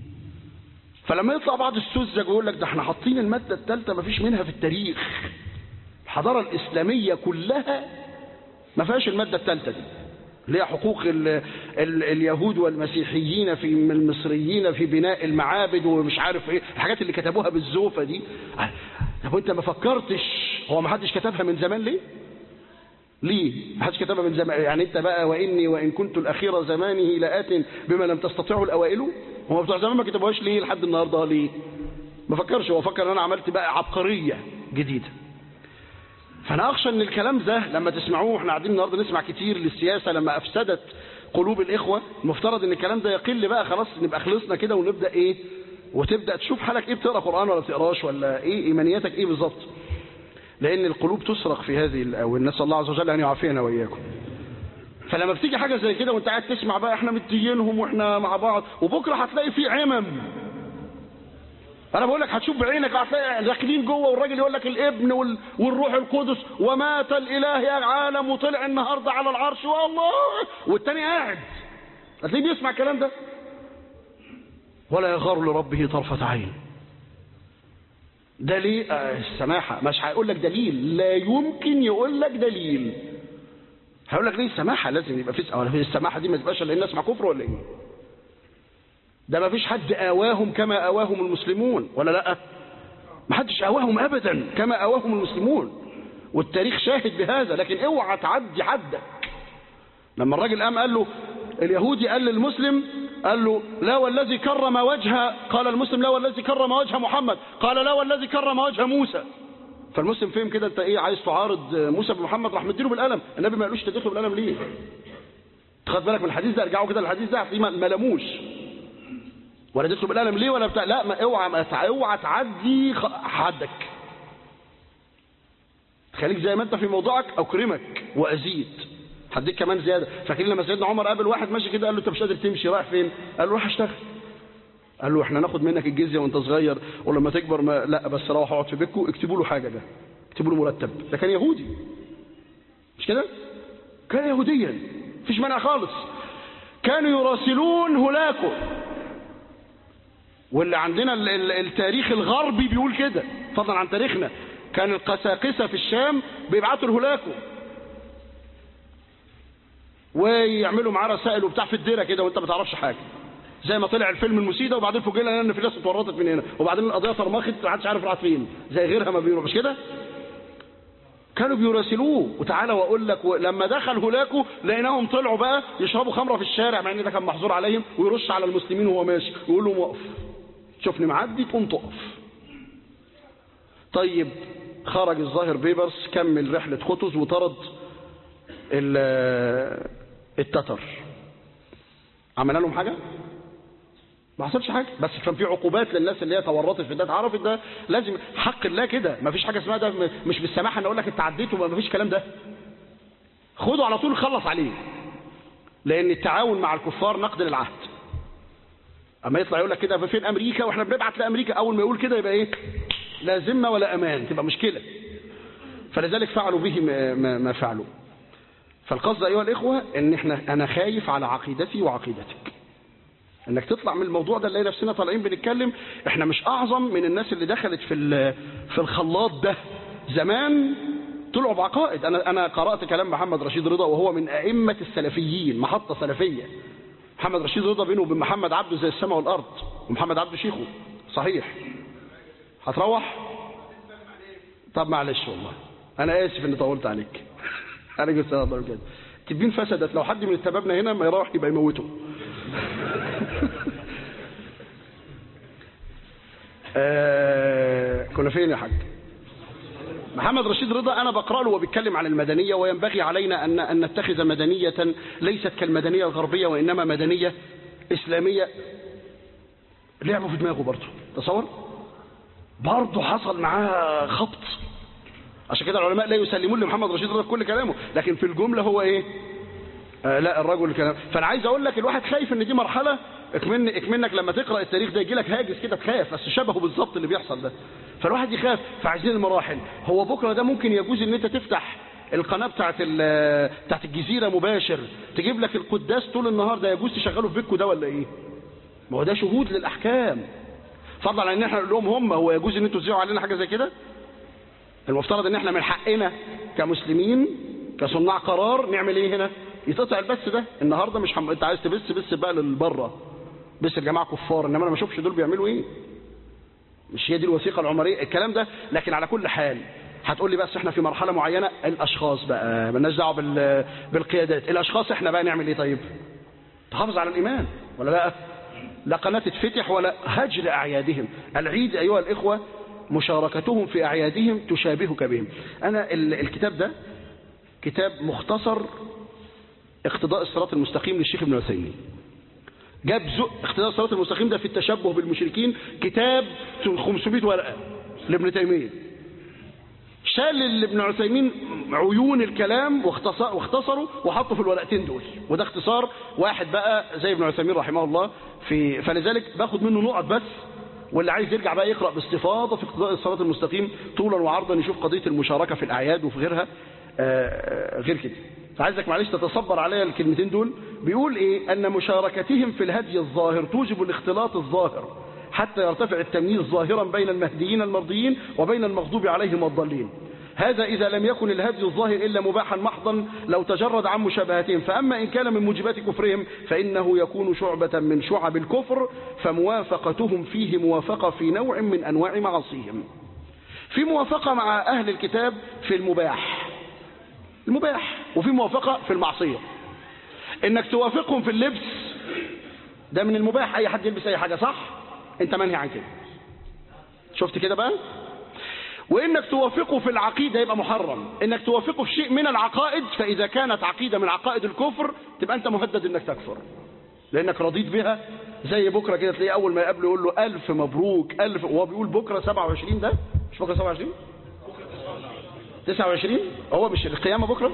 فلما يطلع بعض السذج ويقول لك ده احنا حاطين الماده الثالثه ما فيش منها في التاريخ الحضاره الاسلاميه كلها ما فيهاش الماده الثالثه دي اللي هي حقوق ال ال اليهود والمسيحيين في المصريين في بناء المعابد ومش عارف ايه الحاجات اللي كتبوها بالزوفه دي طب وانت ما فكرتش هو ما حدش كتبها من زمان ليه ليه ما حدش كتبها من زمان يعني انت بقى واني وان كنت الاخير زمانه لات بما لم تستطيعه الاوائل هم بتوع زمان ما كتبوهاش ليه لحد النهارده ليه ما فكرش هو فكر ان انا عملت بقى عبقريه جديده فانا اخشى ان الكلام ده لما تسمعوه احنا قاعدين النهارده نسمع كتير للسياسه لما افسدت قلوب الاخوه المفترض ان الكلام ده يقل بقى خلاص نبقى خلصنا كده ونبدا ايه وتبدا تشوف حالك ايه بتقرا قران ولا بتقراش ولا ايه ايمانياتك ايه بالظبط لان القلوب تسرق في هذه الاول نسال الله عز وجل ان يعافينا واياكم فلما بتيجي حاجه زي كده وانت قاعد تسمع بقى احنا متيينهم واحنا مع بعض وبكره هتلاقي في عمم انا بقول لك هتشوف بعينك هتلاقي داخلين جوه والراجل يقول لك الابن وال... والروح القدس ومات الاله يا عالم وطلع النهارده على العرش والله والتاني قاعد هتلاقيه بيسمع الكلام ده ولا يغار لربه طرفة عين ده ليه آه السماحة مش هيقول لك دليل لا يمكن يقول لك دليل هيقول لك ليه السماحة لازم يبقى في أو السماحة دي ما تبقاش الا الناس مع كفر ولا ايه ده ما فيش حد آواهم كما آواهم المسلمون ولا لا ما حدش آواهم أبدا كما آواهم المسلمون والتاريخ شاهد بهذا لكن اوعى تعدي حدك لما الراجل قام قال له اليهودي قال للمسلم قال له لا والذي كرم وجه قال المسلم لا والذي كرم وجه محمد قال لا والذي كرم وجه موسى فالمسلم فهم كده انت ايه عايز تعارض موسى بمحمد راح مديله بالقلم النبي ما قالوش تديله بالقلم ليه خد بالك من الحديث ده ارجعوا كده للحديث ده هتلاقيه ما لموش ولا اديته بالقلم ليه ولا بتاع لا ما اوعى ما اوعى تعدي حدك خليك زي ما انت في موضوعك اكرمك وازيد هديك كمان زياده فاكرين لما سيدنا عمر قابل واحد ماشي كده قال له انت مش قادر تمشي رايح فين قال له روح اشتغل قال له احنا ناخد منك الجزيه وانت صغير ولما تكبر ما لا بس روح اقعد في بيتكم اكتبوا له حاجه ده اكتبوا له مرتب ده كان يهودي مش كده كان يهوديا مفيش مانع خالص كانوا يراسلون هلاكه واللي عندنا التاريخ الغربي بيقول كده فضلا عن تاريخنا كان القساقسه في الشام بيبعتوا لهلاكه ويعملوا معاه رسائل وبتاع في الديره كده وانت ما تعرفش حاجه زي ما طلع الفيلم المسيده وبعدين فوجئنا ان في ناس اتورطت من هنا وبعدين القضيه طرمخت ما حدش عارف راحت فين زي غيرها ما بيقولوا مش كده كانوا بيراسلوه وتعالى واقول لك لما دخل هلاكه لقيناهم طلعوا بقى يشربوا خمره في الشارع مع ان ده كان محظور عليهم ويرش على المسلمين وهو ماشي ويقول لهم وقف شوفني معدي تقوم تقف طيب خرج الظاهر بيبرس كمل رحله قطز وطرد التتر عملنا لهم حاجه ما حصلش حاجه بس كان في عقوبات للناس اللي هي تورطت في ده اتعرفت ده لازم حق الله كده ما فيش حاجه اسمها ده مش بالسماحه ان اقول لك انت عديت وما فيش الكلام ده خده على طول خلص عليه لان التعاون مع الكفار نقد للعهد اما يطلع يقول لك كده فين امريكا واحنا بنبعت لامريكا اول ما يقول كده يبقى ايه لا ذمه ولا امان تبقى مشكله فلذلك فعلوا به ما, ما فعلوا فالقصد ايها الاخوه ان احنا انا خايف على عقيدتي وعقيدتك انك تطلع من الموضوع ده نلاقي نفسنا طالعين بنتكلم احنا مش اعظم من الناس اللي دخلت في في الخلاط ده زمان طلعوا بعقائد انا انا قرات كلام محمد رشيد رضا وهو من ائمه السلفيين محطه سلفيه محمد رشيد رضا بينه وبين محمد عبده زي السماء والارض ومحمد عبده شيخه صحيح هتروح طب معلش والله انا اسف اني طولت عليك انا قلت الله كده تبين فسدت لو حد من التبابنا هنا ما يروح يبقى يموته كنا فين يا حاج محمد رشيد رضا أنا بقرأ له وبيتكلم عن المدنية وينبغي علينا أن, أن نتخذ مدنية ليست كالمدنية الغربية وإنما مدنية إسلامية لعبوا في دماغه برضه تصور برضه حصل معاه خبط عشان كده العلماء لا يسلمون لمحمد رشيد رضا في كل كلامه لكن في الجملة هو ايه آه لا الرجل كلام فانا عايز اقول لك الواحد خايف ان دي مرحله اكمن اكمنك لما تقرا التاريخ ده يجي لك هاجس كده تخاف بس شبهه بالظبط اللي بيحصل ده فالواحد يخاف فعايزين المراحل هو بكره ده ممكن يجوز ان انت تفتح القناه بتاعت بتاعت الجزيره مباشر تجيب لك القداس طول النهار ده يجوز تشغله في بيتكم ده ولا ايه ما هو ده شهود للاحكام فضلا عن ان احنا نقول لهم هم هو يجوز ان انتوا تذيعوا علينا حاجه زي كده المفترض ان احنا من حقنا كمسلمين كصناع قرار نعمل ايه هنا يتقطع البث ده النهارده مش حم... انت عايز تبث بث بقى للبره بس الجماعه كفار انما انا ما اشوفش دول بيعملوا ايه مش هي دي الوثيقه العمريه الكلام ده لكن على كل حال هتقول لي بس احنا في مرحله معينه الاشخاص بقى مالناش دعوه بال... بالقيادات الاشخاص احنا بقى نعمل ايه طيب تحافظ على الايمان ولا لا لا قناه تتفتح ولا هجر اعيادهم العيد ايها الاخوه مشاركتهم في اعيادهم تشابهك بهم انا ال... الكتاب ده كتاب مختصر اقتضاء الصراط المستقيم للشيخ ابن عثيمين جاب زق اقتضاء الصراط المستقيم ده في التشبه بالمشركين كتاب 500 ورقة لابن تيمية شال لابن عثيمين عيون الكلام واختصروا وحطوا في الورقتين دول وده اختصار واحد بقى زي ابن عثيمين رحمه الله في فلذلك باخد منه نقط بس واللي عايز يرجع بقى يقرأ باستفاضة في اقتضاء الصراط المستقيم طولا وعرضا يشوف قضية المشاركة في الأعياد وفي غيرها آآ غير كده فعايزك معلش تتصبر عليا الكلمتين دول بيقول ايه ان مشاركتهم في الهدي الظاهر توجب الاختلاط الظاهر حتى يرتفع التمييز ظاهرا بين المهديين المرضيين وبين المغضوب عليهم والضالين هذا إذا لم يكن الهدي الظاهر إلا مباحا محضا لو تجرد عن مشابهتهم فأما إن كان من موجبات كفرهم فإنه يكون شعبة من شعب الكفر فموافقتهم فيه موافقة في نوع من أنواع معاصيهم في موافقة مع أهل الكتاب في المباح المباح وفي موافقة في المعصية انك توافقهم في اللبس ده من المباح اي حد يلبس اي حاجة صح انت منهي عن كده شفت كده بقى وانك توافقه في العقيدة يبقى محرم انك توافقه في شيء من العقائد فاذا كانت عقيدة من عقائد الكفر تبقى انت مهدد انك تكفر لانك رضيت بها زي بكرة كده تلاقيه اول ما يقابله يقول له الف مبروك الف وهو بيقول بكرة 27 ده مش بكرة 27 29 هو مش القيامة بكرة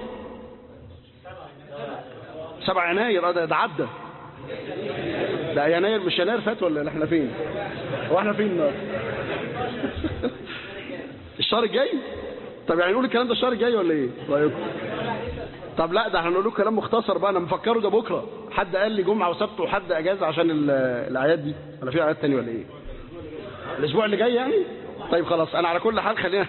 7 يناير ده, ده عدى ده يناير مش يناير فات ولا احنا فين هو احنا فين النهارده الشهر الجاي طب يعني نقول الكلام ده الشهر الجاي ولا ايه رايكم طب لا ده احنا نقول له كلام مختصر بقى انا مفكره ده بكره حد قال لي جمعه وسبت وحد اجازه عشان الاعياد دي ولا في اعياد تاني ولا ايه الاسبوع اللي جاي يعني طيب خلاص انا على كل حال خلينا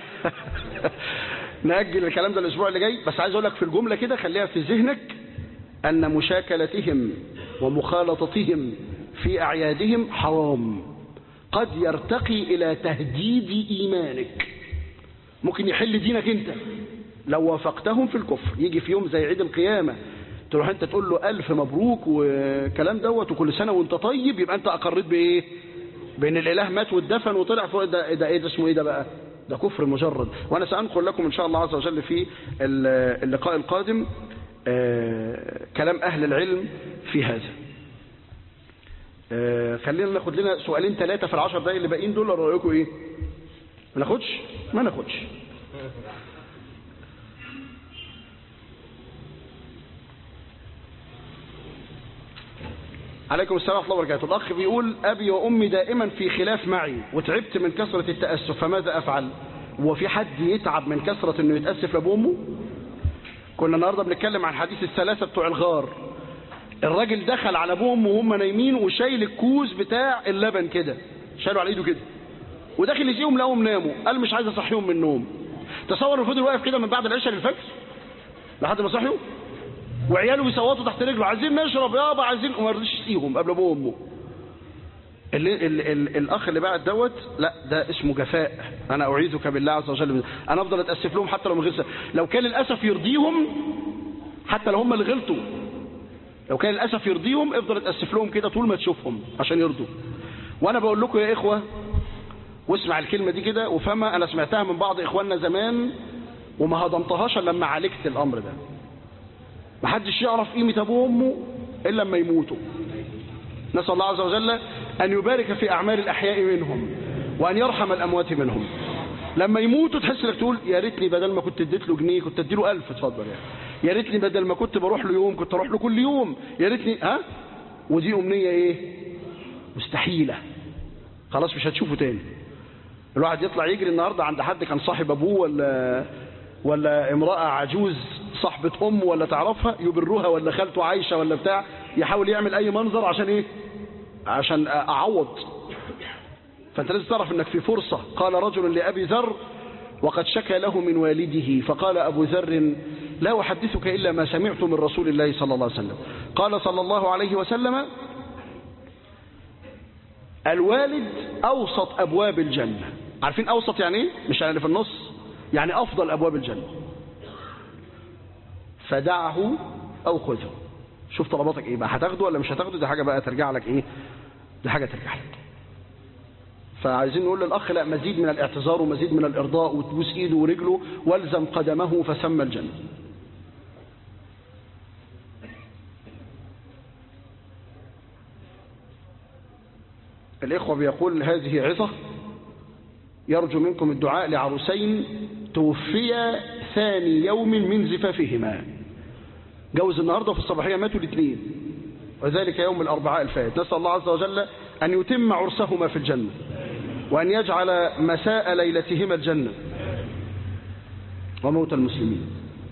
نأجل الكلام ده الأسبوع اللي جاي بس عايز أقول لك في الجملة كده خليها في ذهنك أن مشاكلتهم ومخالطتهم في أعيادهم حرام قد يرتقي إلى تهديد إيمانك ممكن يحل دينك أنت لو وافقتهم في الكفر يجي في يوم زي عيد القيامة تروح أنت تقول له ألف مبروك وكلام دوت وكل سنة وأنت طيب يبقى أنت أقريت بإيه بأن الإله مات واتدفن وطلع فوق ده, ده إيه ده اسمه إيه ده بقى ده كفر مجرد وأنا سأنقل لكم إن شاء الله عز وجل في اللقاء القادم كلام أهل العلم في هذا خلينا ناخد لنا سؤالين ثلاثة في العشر دقايق اللي باقيين دول رأيكم إيه ما ناخدش ما ناخدش عليكم السلام ورحمة الله وبركاته الأخ بيقول أبي وأمي دائما في خلاف معي وتعبت من كثرة التأسف فماذا أفعل هو في حد يتعب من كثرة أنه يتأسف لأبوه وأمه كنا النهاردة بنتكلم عن حديث الثلاثة بتوع الغار الراجل دخل على أبوه وأمه وهم نايمين وشايل الكوز بتاع اللبن كده شايله على إيده كده وداخل يسيهم لقوهم ناموا قال مش عايز أصحيهم من النوم تصور فضل واقف كده من بعد العشاء للفجر لحد ما صحيوا وعياله بيصوتوا تحت رجله عايزين نشرب يابا عايزين وما رضيش يسقيهم قبل ابوه وامه اللي ال ال الاخ اللي بعد دوت لا ده اسمه جفاء انا اعيذك بالله عز وجل انا افضل اتاسف لهم حتى لو من غير لو كان الاسف يرضيهم حتى لو هم اللي غلطوا لو كان الاسف يرضيهم افضل اتاسف لهم كده طول ما تشوفهم عشان يرضوا وانا بقول لكم يا اخوه واسمع الكلمة دي كده وفهمها أنا سمعتها من بعض إخواننا زمان وما هضمتهاش إلا لما عالجت الأمر ده ما حدش يعرف قيمة أبوه وأمه إلا لما يموتوا نسأل الله عز وجل أن يبارك في أعمال الأحياء منهم وأن يرحم الأموات منهم لما يموتوا تحس انك تقول يا ريتني بدل ما كنت اديت له جنيه كنت اديله ألف اتفضل يعني يا ريتني بدل ما كنت بروح له يوم كنت اروح له كل يوم يا ريتني ها ودي أمنية إيه مستحيلة خلاص مش هتشوفه تاني الواحد يطلع يجري النهاردة عند حد كان صاحب أبوه ولا ولا امرأة عجوز صاحبة أم ولا تعرفها يبرها ولا خالته عايشة ولا بتاع يحاول يعمل أي منظر عشان إيه عشان أعوض فأنت لازم تعرف أنك في فرصة قال رجل لأبي ذر وقد شكى له من والده فقال أبو ذر لا أحدثك إلا ما سمعت من رسول الله صلى الله عليه وسلم قال صلى الله عليه وسلم الوالد أوسط أبواب الجنة عارفين أوسط يعني إيه؟ مش يعني في النص يعني أفضل أبواب الجنة فدعه أو خذه شوف طلباتك إيه بقى هتاخده ولا مش هتاخده دي حاجة بقى ترجع لك إيه دي حاجة ترجع لك فعايزين نقول للأخ لا مزيد من الاعتذار ومزيد من الإرضاء وتبوس إيده ورجله والزم قدمه فسمى الجنة الإخوة بيقول هذه عظة يرجو منكم الدعاء لعروسين توفيا ثاني يوم من زفافهما جوز النهاردة في الصباحية ماتوا الاثنين وذلك يوم الأربعاء الفائت نسأل الله عز وجل أن يتم عرسهما في الجنة وأن يجعل مساء ليلتهما الجنة وموت المسلمين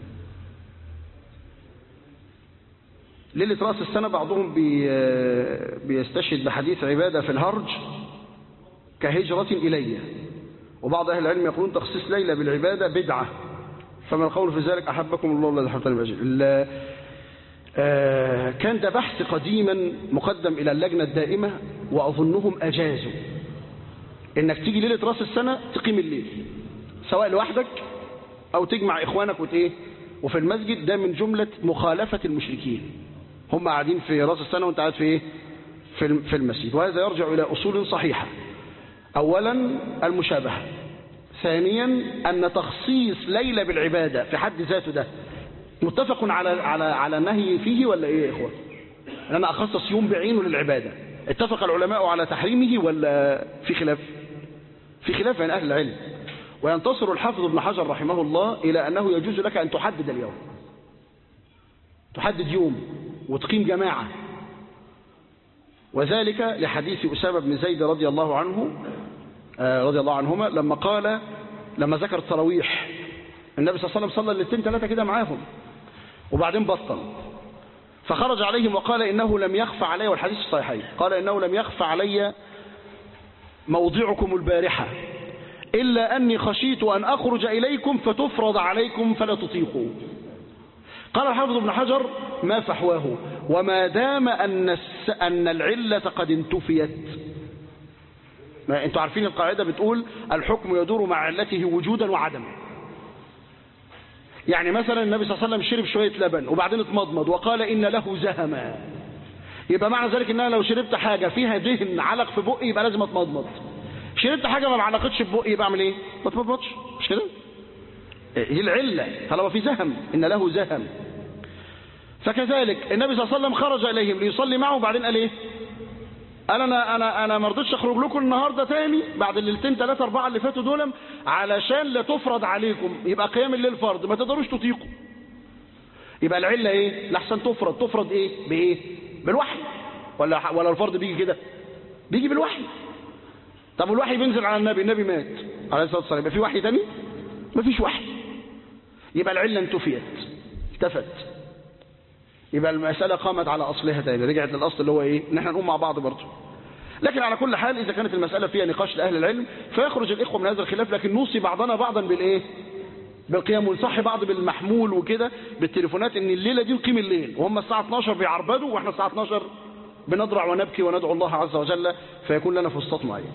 ليلة رأس السنة بعضهم بي بيستشهد بحديث عبادة في الهرج كهجرة إلي وبعض أهل العلم يقولون تخصيص ليلة بالعبادة بدعة فما القول في ذلك أحبكم الله الذي حبتني بأجل كان ده بحث قديما مقدم إلى اللجنة الدائمة وأظنهم أجازوا إنك تيجي ليلة رأس السنة تقيم الليل سواء لوحدك أو تجمع إخوانك وتإيه وفي المسجد ده من جملة مخالفة المشركين هم قاعدين في رأس السنة وانت قاعد في إيه في المسجد وهذا يرجع إلى أصول صحيحة أولا المشابهة ثانيا أن تخصيص ليلة بالعبادة في حد ذاته ده متفق على على على النهي فيه ولا ايه يا اخوان ان انا اخصص يوم بعينه للعباده اتفق العلماء على تحريمه ولا في خلاف في خلاف بين اهل العلم وينتصر الحافظ ابن حجر رحمه الله الى انه يجوز لك ان تحدد اليوم تحدد يوم وتقيم جماعه وذلك لحديث اسامه بن زيد رضي الله عنه رضي الله عنهما لما قال لما ذكر التراويح النبي صلى الله عليه وسلم صلى الاثنين ثلاثه كده معاهم وبعدين بطل فخرج عليهم وقال إنه لم يخفى علي والحديث الصحيحين قال إنه لم يخفى علي موضعكم البارحة إلا أني خشيت أن أخرج إليكم فتفرض عليكم فلا تطيقوا قال الحافظ ابن حجر ما فحواه وما دام أن, الس... أن العلة قد انتفيت ما انتوا عارفين القاعدة بتقول الحكم يدور مع علته وجودا وعدما يعني مثلا النبي صلى الله عليه وسلم شرب شوية لبن وبعدين اتمضمض وقال إن له زهما يبقى معنى ذلك ان انا لو شربت حاجة فيها دهن علق في بقي يبقى لازم اتمضمض شربت حاجة ما معلقتش في بقي يبقى اعمل ايه ما اتمضمضش مش كده هي العلة طالما في زهم ان له زهم فكذلك النبي صلى الله عليه وسلم خرج اليهم ليصلي معه وبعدين قال ايه قال انا انا انا ما رضيتش اخرج لكم النهارده تاني بعد الليلتين ثلاثه اربعه اللي فاتوا دول علشان لا تفرض عليكم يبقى قيام الليل فرض ما تقدروش تطيقوا يبقى العله ايه لاحسن تفرض تفرض ايه بايه بالوحي ولا ولا الفرض بيجي كده بيجي بالوحي طب والوحي بينزل على النبي النبي مات عليه الصلاه والسلام يبقى في وحي تاني مفيش وحي يبقى العله انتفيت اختفت يبقى المسألة قامت على أصلها تاني رجعت للأصل اللي هو إيه إن احنا نقوم مع بعض برضه لكن على كل حال إذا كانت المسألة فيها نقاش لأهل العلم فيخرج الإخوة من هذا الخلاف لكن نوصي بعضنا بعضا بالإيه بالقيام ونصحي بعض بالمحمول وكده بالتليفونات إن الليلة دي نقيم الليل وهم الساعة 12 بيعربدوا وإحنا الساعة 12 بنضرع ونبكي وندعو الله عز وجل فيكون لنا فسطاط معين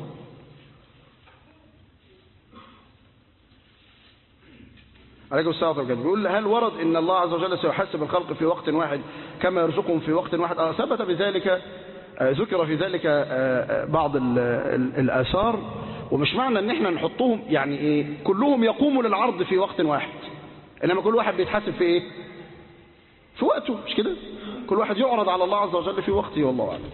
عليكم السلام عليكم بيقول هل ورد ان الله عز وجل سيحاسب الخلق في وقت واحد كما يرزقهم في وقت واحد آه ثبت بذلك آه ذكر في ذلك آه بعض ال ال الآثار ومش معنى ان احنا نحطهم يعني ايه كلهم يقوموا للعرض في وقت واحد انما كل واحد بيتحاسب في ايه في وقته مش كده كل واحد يعرض على الله عز وجل في وقته والله اعلم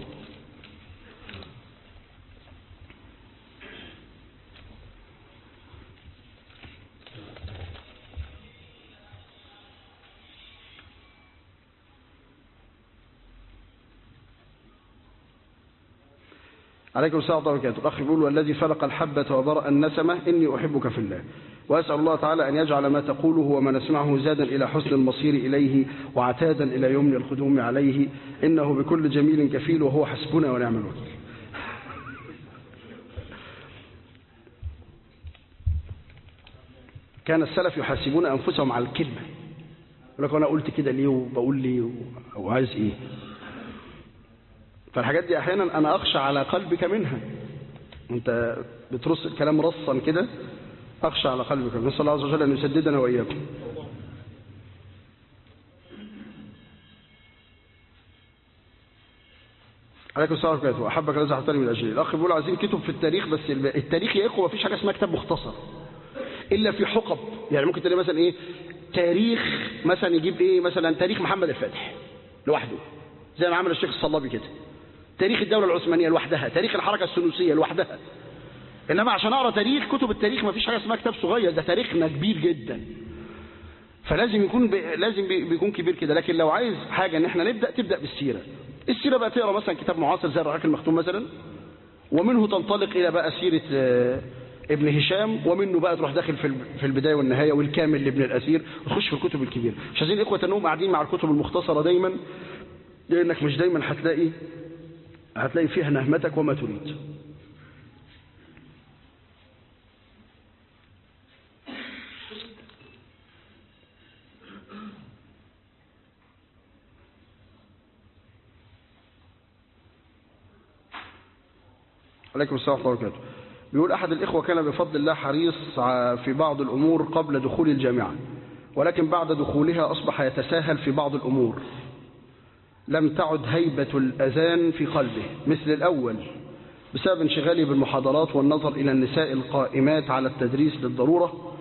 عليكم السلام ورحمة الله وبركاته الأخ يقول والذي فلق الحبة وبرأ النسمة إني أحبك في الله وأسأل الله تعالى أن يجعل ما تقوله وما نسمعه زادا إلى حسن المصير إليه وعتادا إلى يمن القدوم عليه إنه بكل جميل كفيل وهو حسبنا ونعم الوكيل كان السلف يحاسبون أنفسهم على الكلمة يقول لك أنا قلت كده ليه وبقول ليه وعايز إيه فالحاجات دي احيانا انا اخشى على قلبك منها انت بترص الكلام رصا كده اخشى على قلبك نسال الله عز وجل ان يسددنا واياكم عليكم السلام ورحمه الله احبك الذي حطني من اجلي الاخ بيقول عايزين كتب في التاريخ بس التاريخ يا اخوه مفيش حاجه اسمها كتاب مختصر الا في حقب يعني ممكن تلاقي مثلا ايه تاريخ مثلا يجيب ايه مثلا تاريخ محمد الفاتح لوحده زي ما عمل الشيخ الصلابي كده تاريخ الدولة العثمانية لوحدها تاريخ الحركة السنوسية لوحدها إنما عشان أقرأ تاريخ كتب التاريخ ما فيش حاجة اسمها كتاب صغير ده تاريخنا كبير جدا فلازم يكون ب... لازم بي... بيكون كبير كده لكن لو عايز حاجة إن احنا نبدأ تبدأ بالسيرة السيرة بقى تقرأ مثلا كتاب معاصر زي الرحاق المختوم مثلا ومنه تنطلق إلى بقى سيرة ابن هشام ومنه بقى تروح داخل في في البداية والنهاية والكامل لابن الأثير وتخش في الكتب الكبيرة مش عايزين إخوة أنهم قاعدين مع الكتب المختصرة دايما لأنك مش دايما هتلاقي هتلاقي فيها نهمتك وما تريد عليكم السلام ورحمة الله وبركاته بيقول أحد الإخوة كان بفضل الله حريص في بعض الأمور قبل دخول الجامعة ولكن بعد دخولها أصبح يتساهل في بعض الأمور لم تعد هيبة الأذان في قلبه مثل الأول بسبب انشغاله بالمحاضرات والنظر إلى النساء القائمات على التدريس للضرورة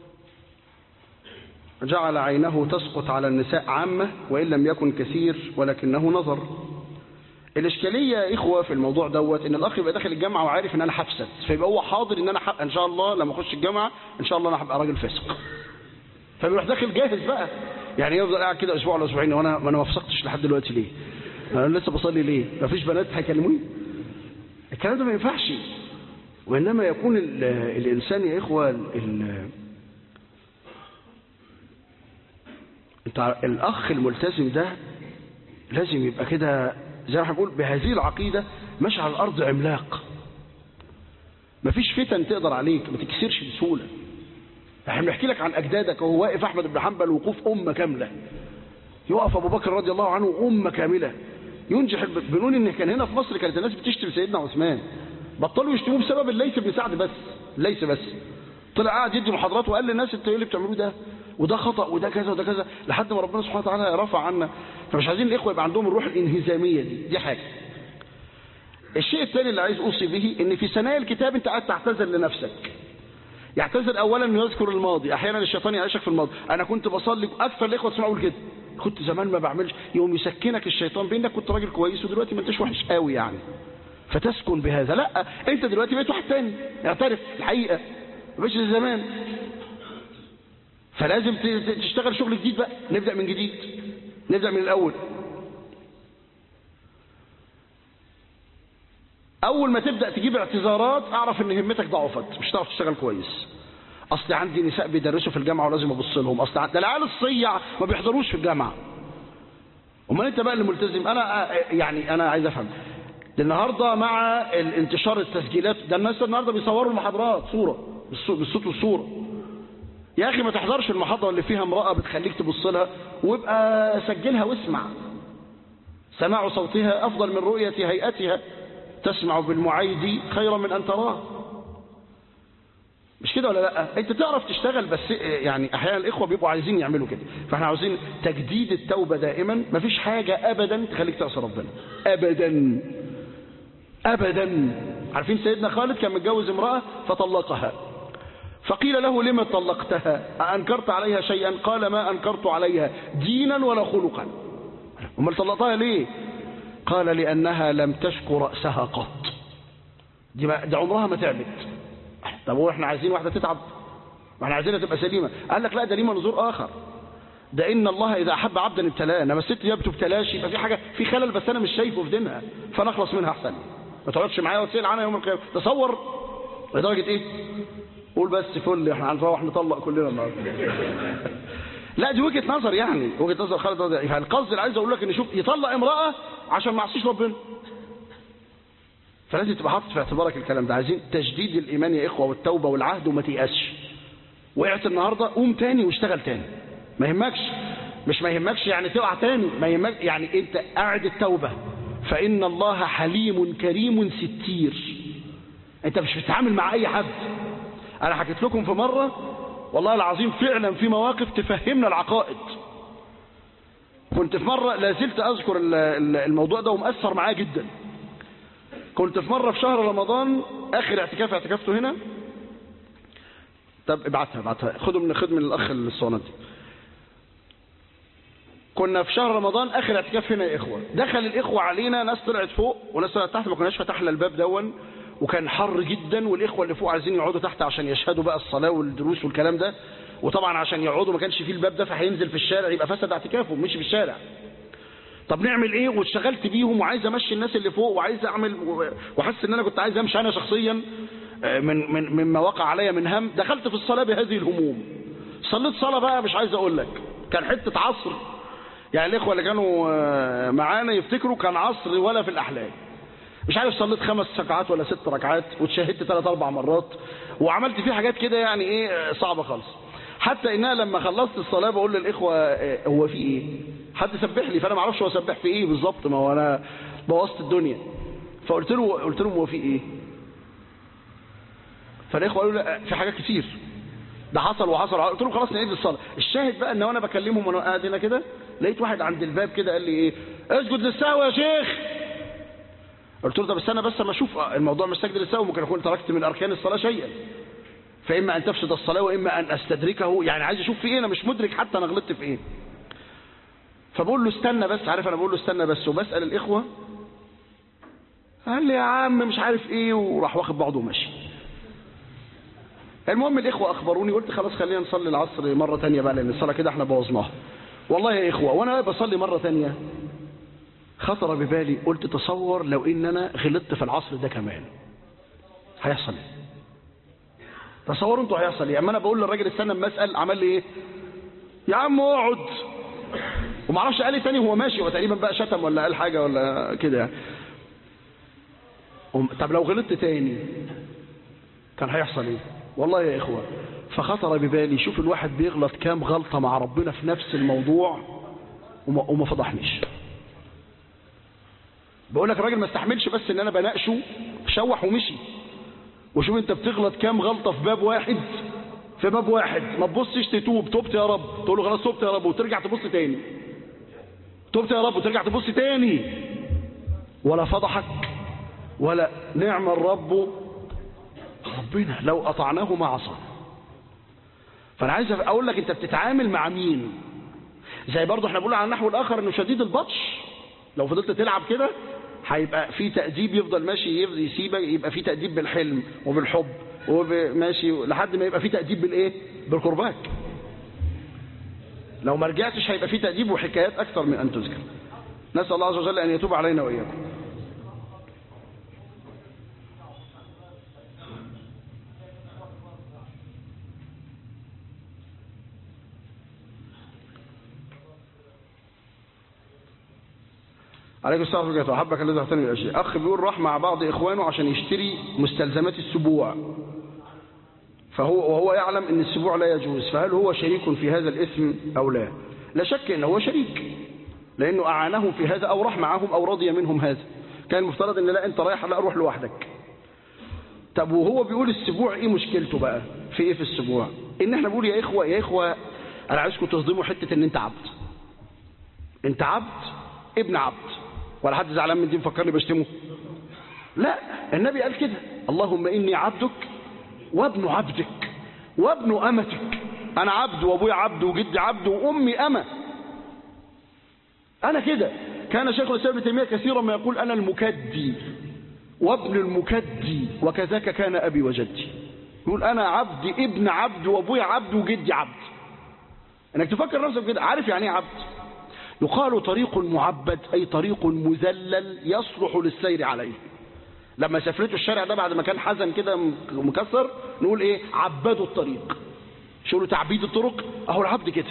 جعل عينه تسقط على النساء عامة وإن لم يكن كثير ولكنه نظر الإشكالية يا إخوة في الموضوع دوت إن الأخ يبقى داخل الجامعة وعارف إن أنا هفسد فيبقى هو حاضر إن أنا حق إن شاء الله لما أخش الجامعة إن شاء الله أنا هبقى راجل فاسق فبيروح داخل جاهز بقى يعني يفضل قاعد كده أسبوع ولا أسبوعين وأنا ما أنا ما فسقتش لحد دلوقتي ليه؟ أنا لسه بصلي ليه؟ ما فيش بنات هيكلموني؟ الكلام ده ما ينفعش وإنما يكون ال الإنسان يا إخوة ال ال انت الأخ الملتزم ده لازم يبقى كده زي ما بقول بهذه العقيدة ماشي على الأرض عملاق مفيش فتن تقدر عليك ما تكسرش بسهولة احنا بنحكي لك عن أجدادك وهو واقف أحمد بن حنبل وقوف أمة كاملة يقف أبو بكر رضي الله عنه أمة كاملة ينجح بنون إن كان هنا في مصر كانت الناس بتشتم سيدنا عثمان بطلوا يشتموه بسبب الليث بن سعد بس الليث بس طلع قاعد يدي محاضرات وقال للناس انتوا ايه اللي بتعملوه ده وده خطأ وده كذا وده كذا لحد ما ربنا سبحانه وتعالى رفع عنا فمش عايزين الإخوة يبقى عندهم الروح الانهزامية دي دي حاجة الشيء الثاني اللي عايز أوصي به إن في ثنايا الكتاب أنت قاعد تعتذر لنفسك يعتذر أولا إنه يذكر الماضي أحيانا الشيطان يعيشك في الماضي أنا كنت بصلي أكثر الإخوة تسمعوا كده كنت زمان ما بعملش يوم يسكنك الشيطان بينك كنت راجل كويس ودلوقتي ما انتش وحش قوي يعني فتسكن بهذا لا انت دلوقتي بقيت واحد تاني اعترف الحقيقة ما بقتش زي زمان فلازم تشتغل شغل جديد بقى نبدأ من جديد نبدأ من الأول أول ما تبدأ تجيب اعتذارات أعرف إن همتك ضعفت مش هتعرف تشتغل كويس أصل عندي نساء بيدرسوا في الجامعة ولازم أبص لهم أصل ده العيال الصيع ما بيحضروش في الجامعة أمال أنت بقى اللي ملتزم أنا يعني أنا عايز أفهم النهاردة مع الانتشار التسجيلات ده الناس النهاردة بيصوروا المحاضرات صورة بالصوت والصورة يا أخي ما تحضرش المحاضرة اللي فيها امرأة بتخليك تبص لها وابقى سجلها واسمع سماع صوتها أفضل من رؤية هيئتها تسمع بالمعيد خيرا من أن تراه مش كده ولا لا انت تعرف تشتغل بس يعني احيانا الاخوه بيبقوا عايزين يعملوا كده فاحنا عاوزين تجديد التوبه دائما مفيش حاجه ابدا تخليك تعصي ربنا ابدا ابدا عارفين سيدنا خالد كان متجوز امرأة فطلقها فقيل له لما طلقتها أأنكرت عليها شيئا قال ما أنكرت عليها دينا ولا خلقا امال طلقتها ليه قال لأنها لم تشكو رأسها قط دي, ما دي عمرها ما تعبت طب هو احنا عايزين واحدة تتعب ما احنا عايزينها تبقى سليمة قال لك لا ده ليه منظور آخر ده إن الله إذا أحب عبدا ابتلاه إنما الست دي ما بتبتلاش يبقى في حاجة في خلل بس أنا مش شايفه في دينها فأنا أخلص منها أحسن ما تقعدش معايا وتسأل عنها يوم القيامة تصور لدرجة إيه قول بس فل احنا هنروح نطلق كلنا النهارده لا دي وجهه نظر يعني وجهه نظر خالد رضي يعني القصد اللي عايز اقول لك ان شوف يطلق امراه عشان ما يعصيش ربنا فلازم تبقى حاطط في اعتبارك الكلام ده عايزين تجديد الايمان يا اخوه والتوبه والعهد وما تيأسش وقعت النهارده قوم تاني واشتغل تاني ما يهمكش مش ما يهمكش يعني تقع تاني ما يهمك يعني انت قاعد التوبه فان الله حليم كريم ستير انت مش بتتعامل مع اي حد انا حكيت لكم في مرة والله العظيم فعلا في مواقف تفهمنا العقائد كنت في مرة لازلت اذكر الموضوع ده ومأثر معاه جدا كنت في مرة في شهر رمضان اخر اعتكاف اعتكافته هنا طب ابعتها ابعتها خدوا من خد من الاخ الصوانات دي كنا في شهر رمضان اخر اعتكاف هنا يا اخوه دخل الاخوه علينا ناس طلعت فوق وناس طلعت تحت ما كناش فتحنا الباب دون وكان حر جدا والإخوة اللي فوق عايزين يقعدوا تحت عشان يشهدوا بقى الصلاة والدروس والكلام ده وطبعا عشان يقعدوا ما كانش فيه الباب ده فهينزل في الشارع يبقى فسد اعتكافه مش في الشارع طب نعمل ايه واشتغلت بيهم وعايز امشي الناس اللي فوق وعايز اعمل وحاسس ان انا كنت عايز امشي انا شخصيا من من مما وقع عليا من هم دخلت في الصلاه بهذه الهموم صليت صلاه بقى مش عايز اقول لك كان حته عصر يعني الاخوه اللي كانوا معانا يفتكروا كان عصر ولا في الاحلام مش عارف صليت خمس ركعات ولا ست ركعات وتشهدت ثلاث اربع مرات وعملت فيه حاجات كده يعني ايه صعبه خالص حتى انها لما خلصت الصلاه بقول للاخوه هو في ايه حد سبح لي فانا ما اعرفش هو سبح في ايه بالظبط ما هو انا بوظت الدنيا فقلت له قلت لهم هو في ايه فالاخوه قالوا لا في حاجات كتير ده حصل وحصل قلت لهم خلاص نعيد الصلاه الشاهد بقى ان وانا بكلمهم وانا قاعد هنا كده لقيت واحد عند الباب كده قال لي ايه اسجد للسهو يا شيخ قلت له طب استنى بس اما اشوف الموضوع مش سجد للسهو ممكن اكون تركت من اركان الصلاه شيئا فاما ان تفسد الصلاه واما ان استدركه يعني عايز اشوف في ايه انا مش مدرك حتى انا غلطت في ايه فبقول له استنى بس عارف انا بقول له استنى بس وبسال الاخوه قال لي يا عم مش عارف ايه وراح واخد بعضه وماشي المهم الاخوه اخبروني قلت خلاص خلينا نصلي العصر مره ثانيه بقى لان الصلاه كده احنا بوظناها والله يا اخوه وانا بصلي مره ثانيه خطر ببالي قلت تصور لو ان انا غلطت في العصر ده كمان هيحصل ايه تصوروا انتوا هيحصل ايه اما انا بقول للراجل استنى اما اسال عمل لي ايه يا عم اقعد وما اعرفش قال لي تاني هو ماشي هو تقريبا بقى شتم ولا قال حاجه ولا كده يعني طب لو غلطت تاني كان هيحصل ايه والله يا اخوه فخطر ببالي شوف الواحد بيغلط كام غلطه مع ربنا في نفس الموضوع وما, وما فضحنيش بقول لك الراجل ما استحملش بس ان انا بناقشه شوح ومشي وشوف انت بتغلط كام غلطه في باب واحد في باب واحد ما تبصش تتوب توبت يا رب تقول له خلاص توبت يا رب وترجع تبص تاني توبت يا رب وترجع تبص تاني ولا فضحك ولا نعم الرب ربنا لو اطعناه ما عصى فانا عايز اقول لك انت بتتعامل مع مين زي برضه احنا بنقول على النحو الاخر انه شديد البطش لو فضلت تلعب كده هيبقى في تأديب يفضل ماشي يفضل يسيبك يبقى في تأديب بالحلم وبالحب وماشي لحد ما يبقى في تأديب بالايه بالقرباك لو ما رجعتش هيبقى في تأديب وحكايات اكثر من ان تذكر نسأل الله عز وجل ان يتوب علينا واياكم عليكم السلام ورحمة الله أحبك الذي أحسن الأشياء أخ بيقول راح مع بعض إخوانه عشان يشتري مستلزمات السبوع فهو وهو يعلم أن السبوع لا يجوز فهل هو شريك في هذا الإثم أو لا لا شك أنه هو شريك لأنه أعانهم في هذا أو راح معهم أو رضي منهم هذا كان المفترض أن لا أنت رايح لا أروح لوحدك طب وهو بيقول السبوع إيه مشكلته بقى في إيه في السبوع إن إحنا بنقول يا إخوة يا إخوة أنا عايزكم تصدموا حتة أن أنت عبد أنت عبد ابن عبد ولا حد زعلان من دي مفكرني بشتمه لا النبي قال كده اللهم إني عبدك وابن عبدك وابن أمتك أنا عبد وأبويا عبد وجدي عبد وأمي أمة أنا كده كان شيخ الإسلام ابن تيمية كثيرا ما يقول أنا المكدي وابن المكدي وكذاك كان أبي وجدي يقول أنا عبد ابن عبد وأبويا عبد وجدي عبد انك تفكر نفسك كده عارف يعني ايه عبد يقال طريق معبد اي طريق مذلل يصلح للسير عليه لما سافرته الشارع ده بعد ما كان حزن كده مكسر نقول ايه عبدوا الطريق شو له تعبيد الطرق اهو العبد كده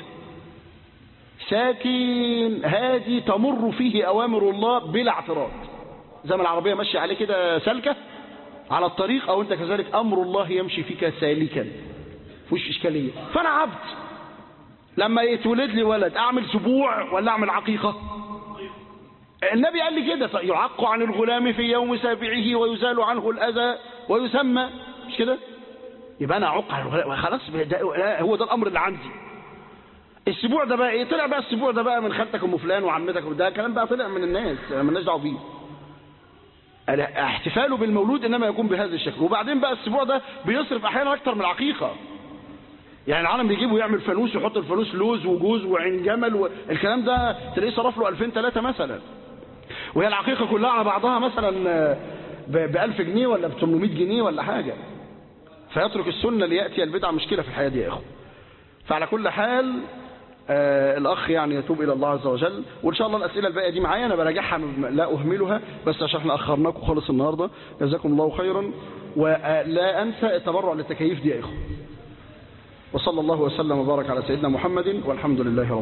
ساكن هادي تمر فيه اوامر الله بلا اعتراض زي ما العربيه ماشيه عليه كده سالكه على الطريق او انت كذلك امر الله يمشي فيك سالكا مفيش اشكاليه فانا عبد لما يتولد لي ولد اعمل سبوع ولا اعمل عقيقه النبي قال لي كده يعق عن الغلام في يوم سابعه ويزال عنه الاذى ويسمى مش كده يبقى انا اعق عن الغلام خلاص ده هو ده الامر اللي عندي السبوع ده بقى ايه طلع بقى السبوع ده بقى من خالتك ام فلان وعمتك وده كلام بقى طلع من الناس مالناش دعوه بيه احتفاله بالمولود انما يكون بهذا الشكل وبعدين بقى السبوع ده بيصرف احيانا اكتر من العقيقه يعني العالم بيجيبه يعمل فانوس يحط الفانوس لوز وجوز وعين جمل والكلام ده تلاقيه صرف له 2000 3 مثلا وهي العقيقه كلها على بعضها مثلا ب 1000 جنيه ولا ب 800 جنيه ولا حاجه فيترك السنه لياتي البدعه مشكله في الحياه دي يا اخو فعلى كل حال آه الاخ يعني يتوب الى الله عز وجل وان شاء الله الاسئله الباقيه دي معايا انا براجعها لا اهملها بس عشان احنا اخرناكم خالص النهارده جزاكم الله خيرا ولا انسى التبرع للتكييف دي يا اخو وصلى الله وسلم وبارك على سيدنا محمد والحمد لله رب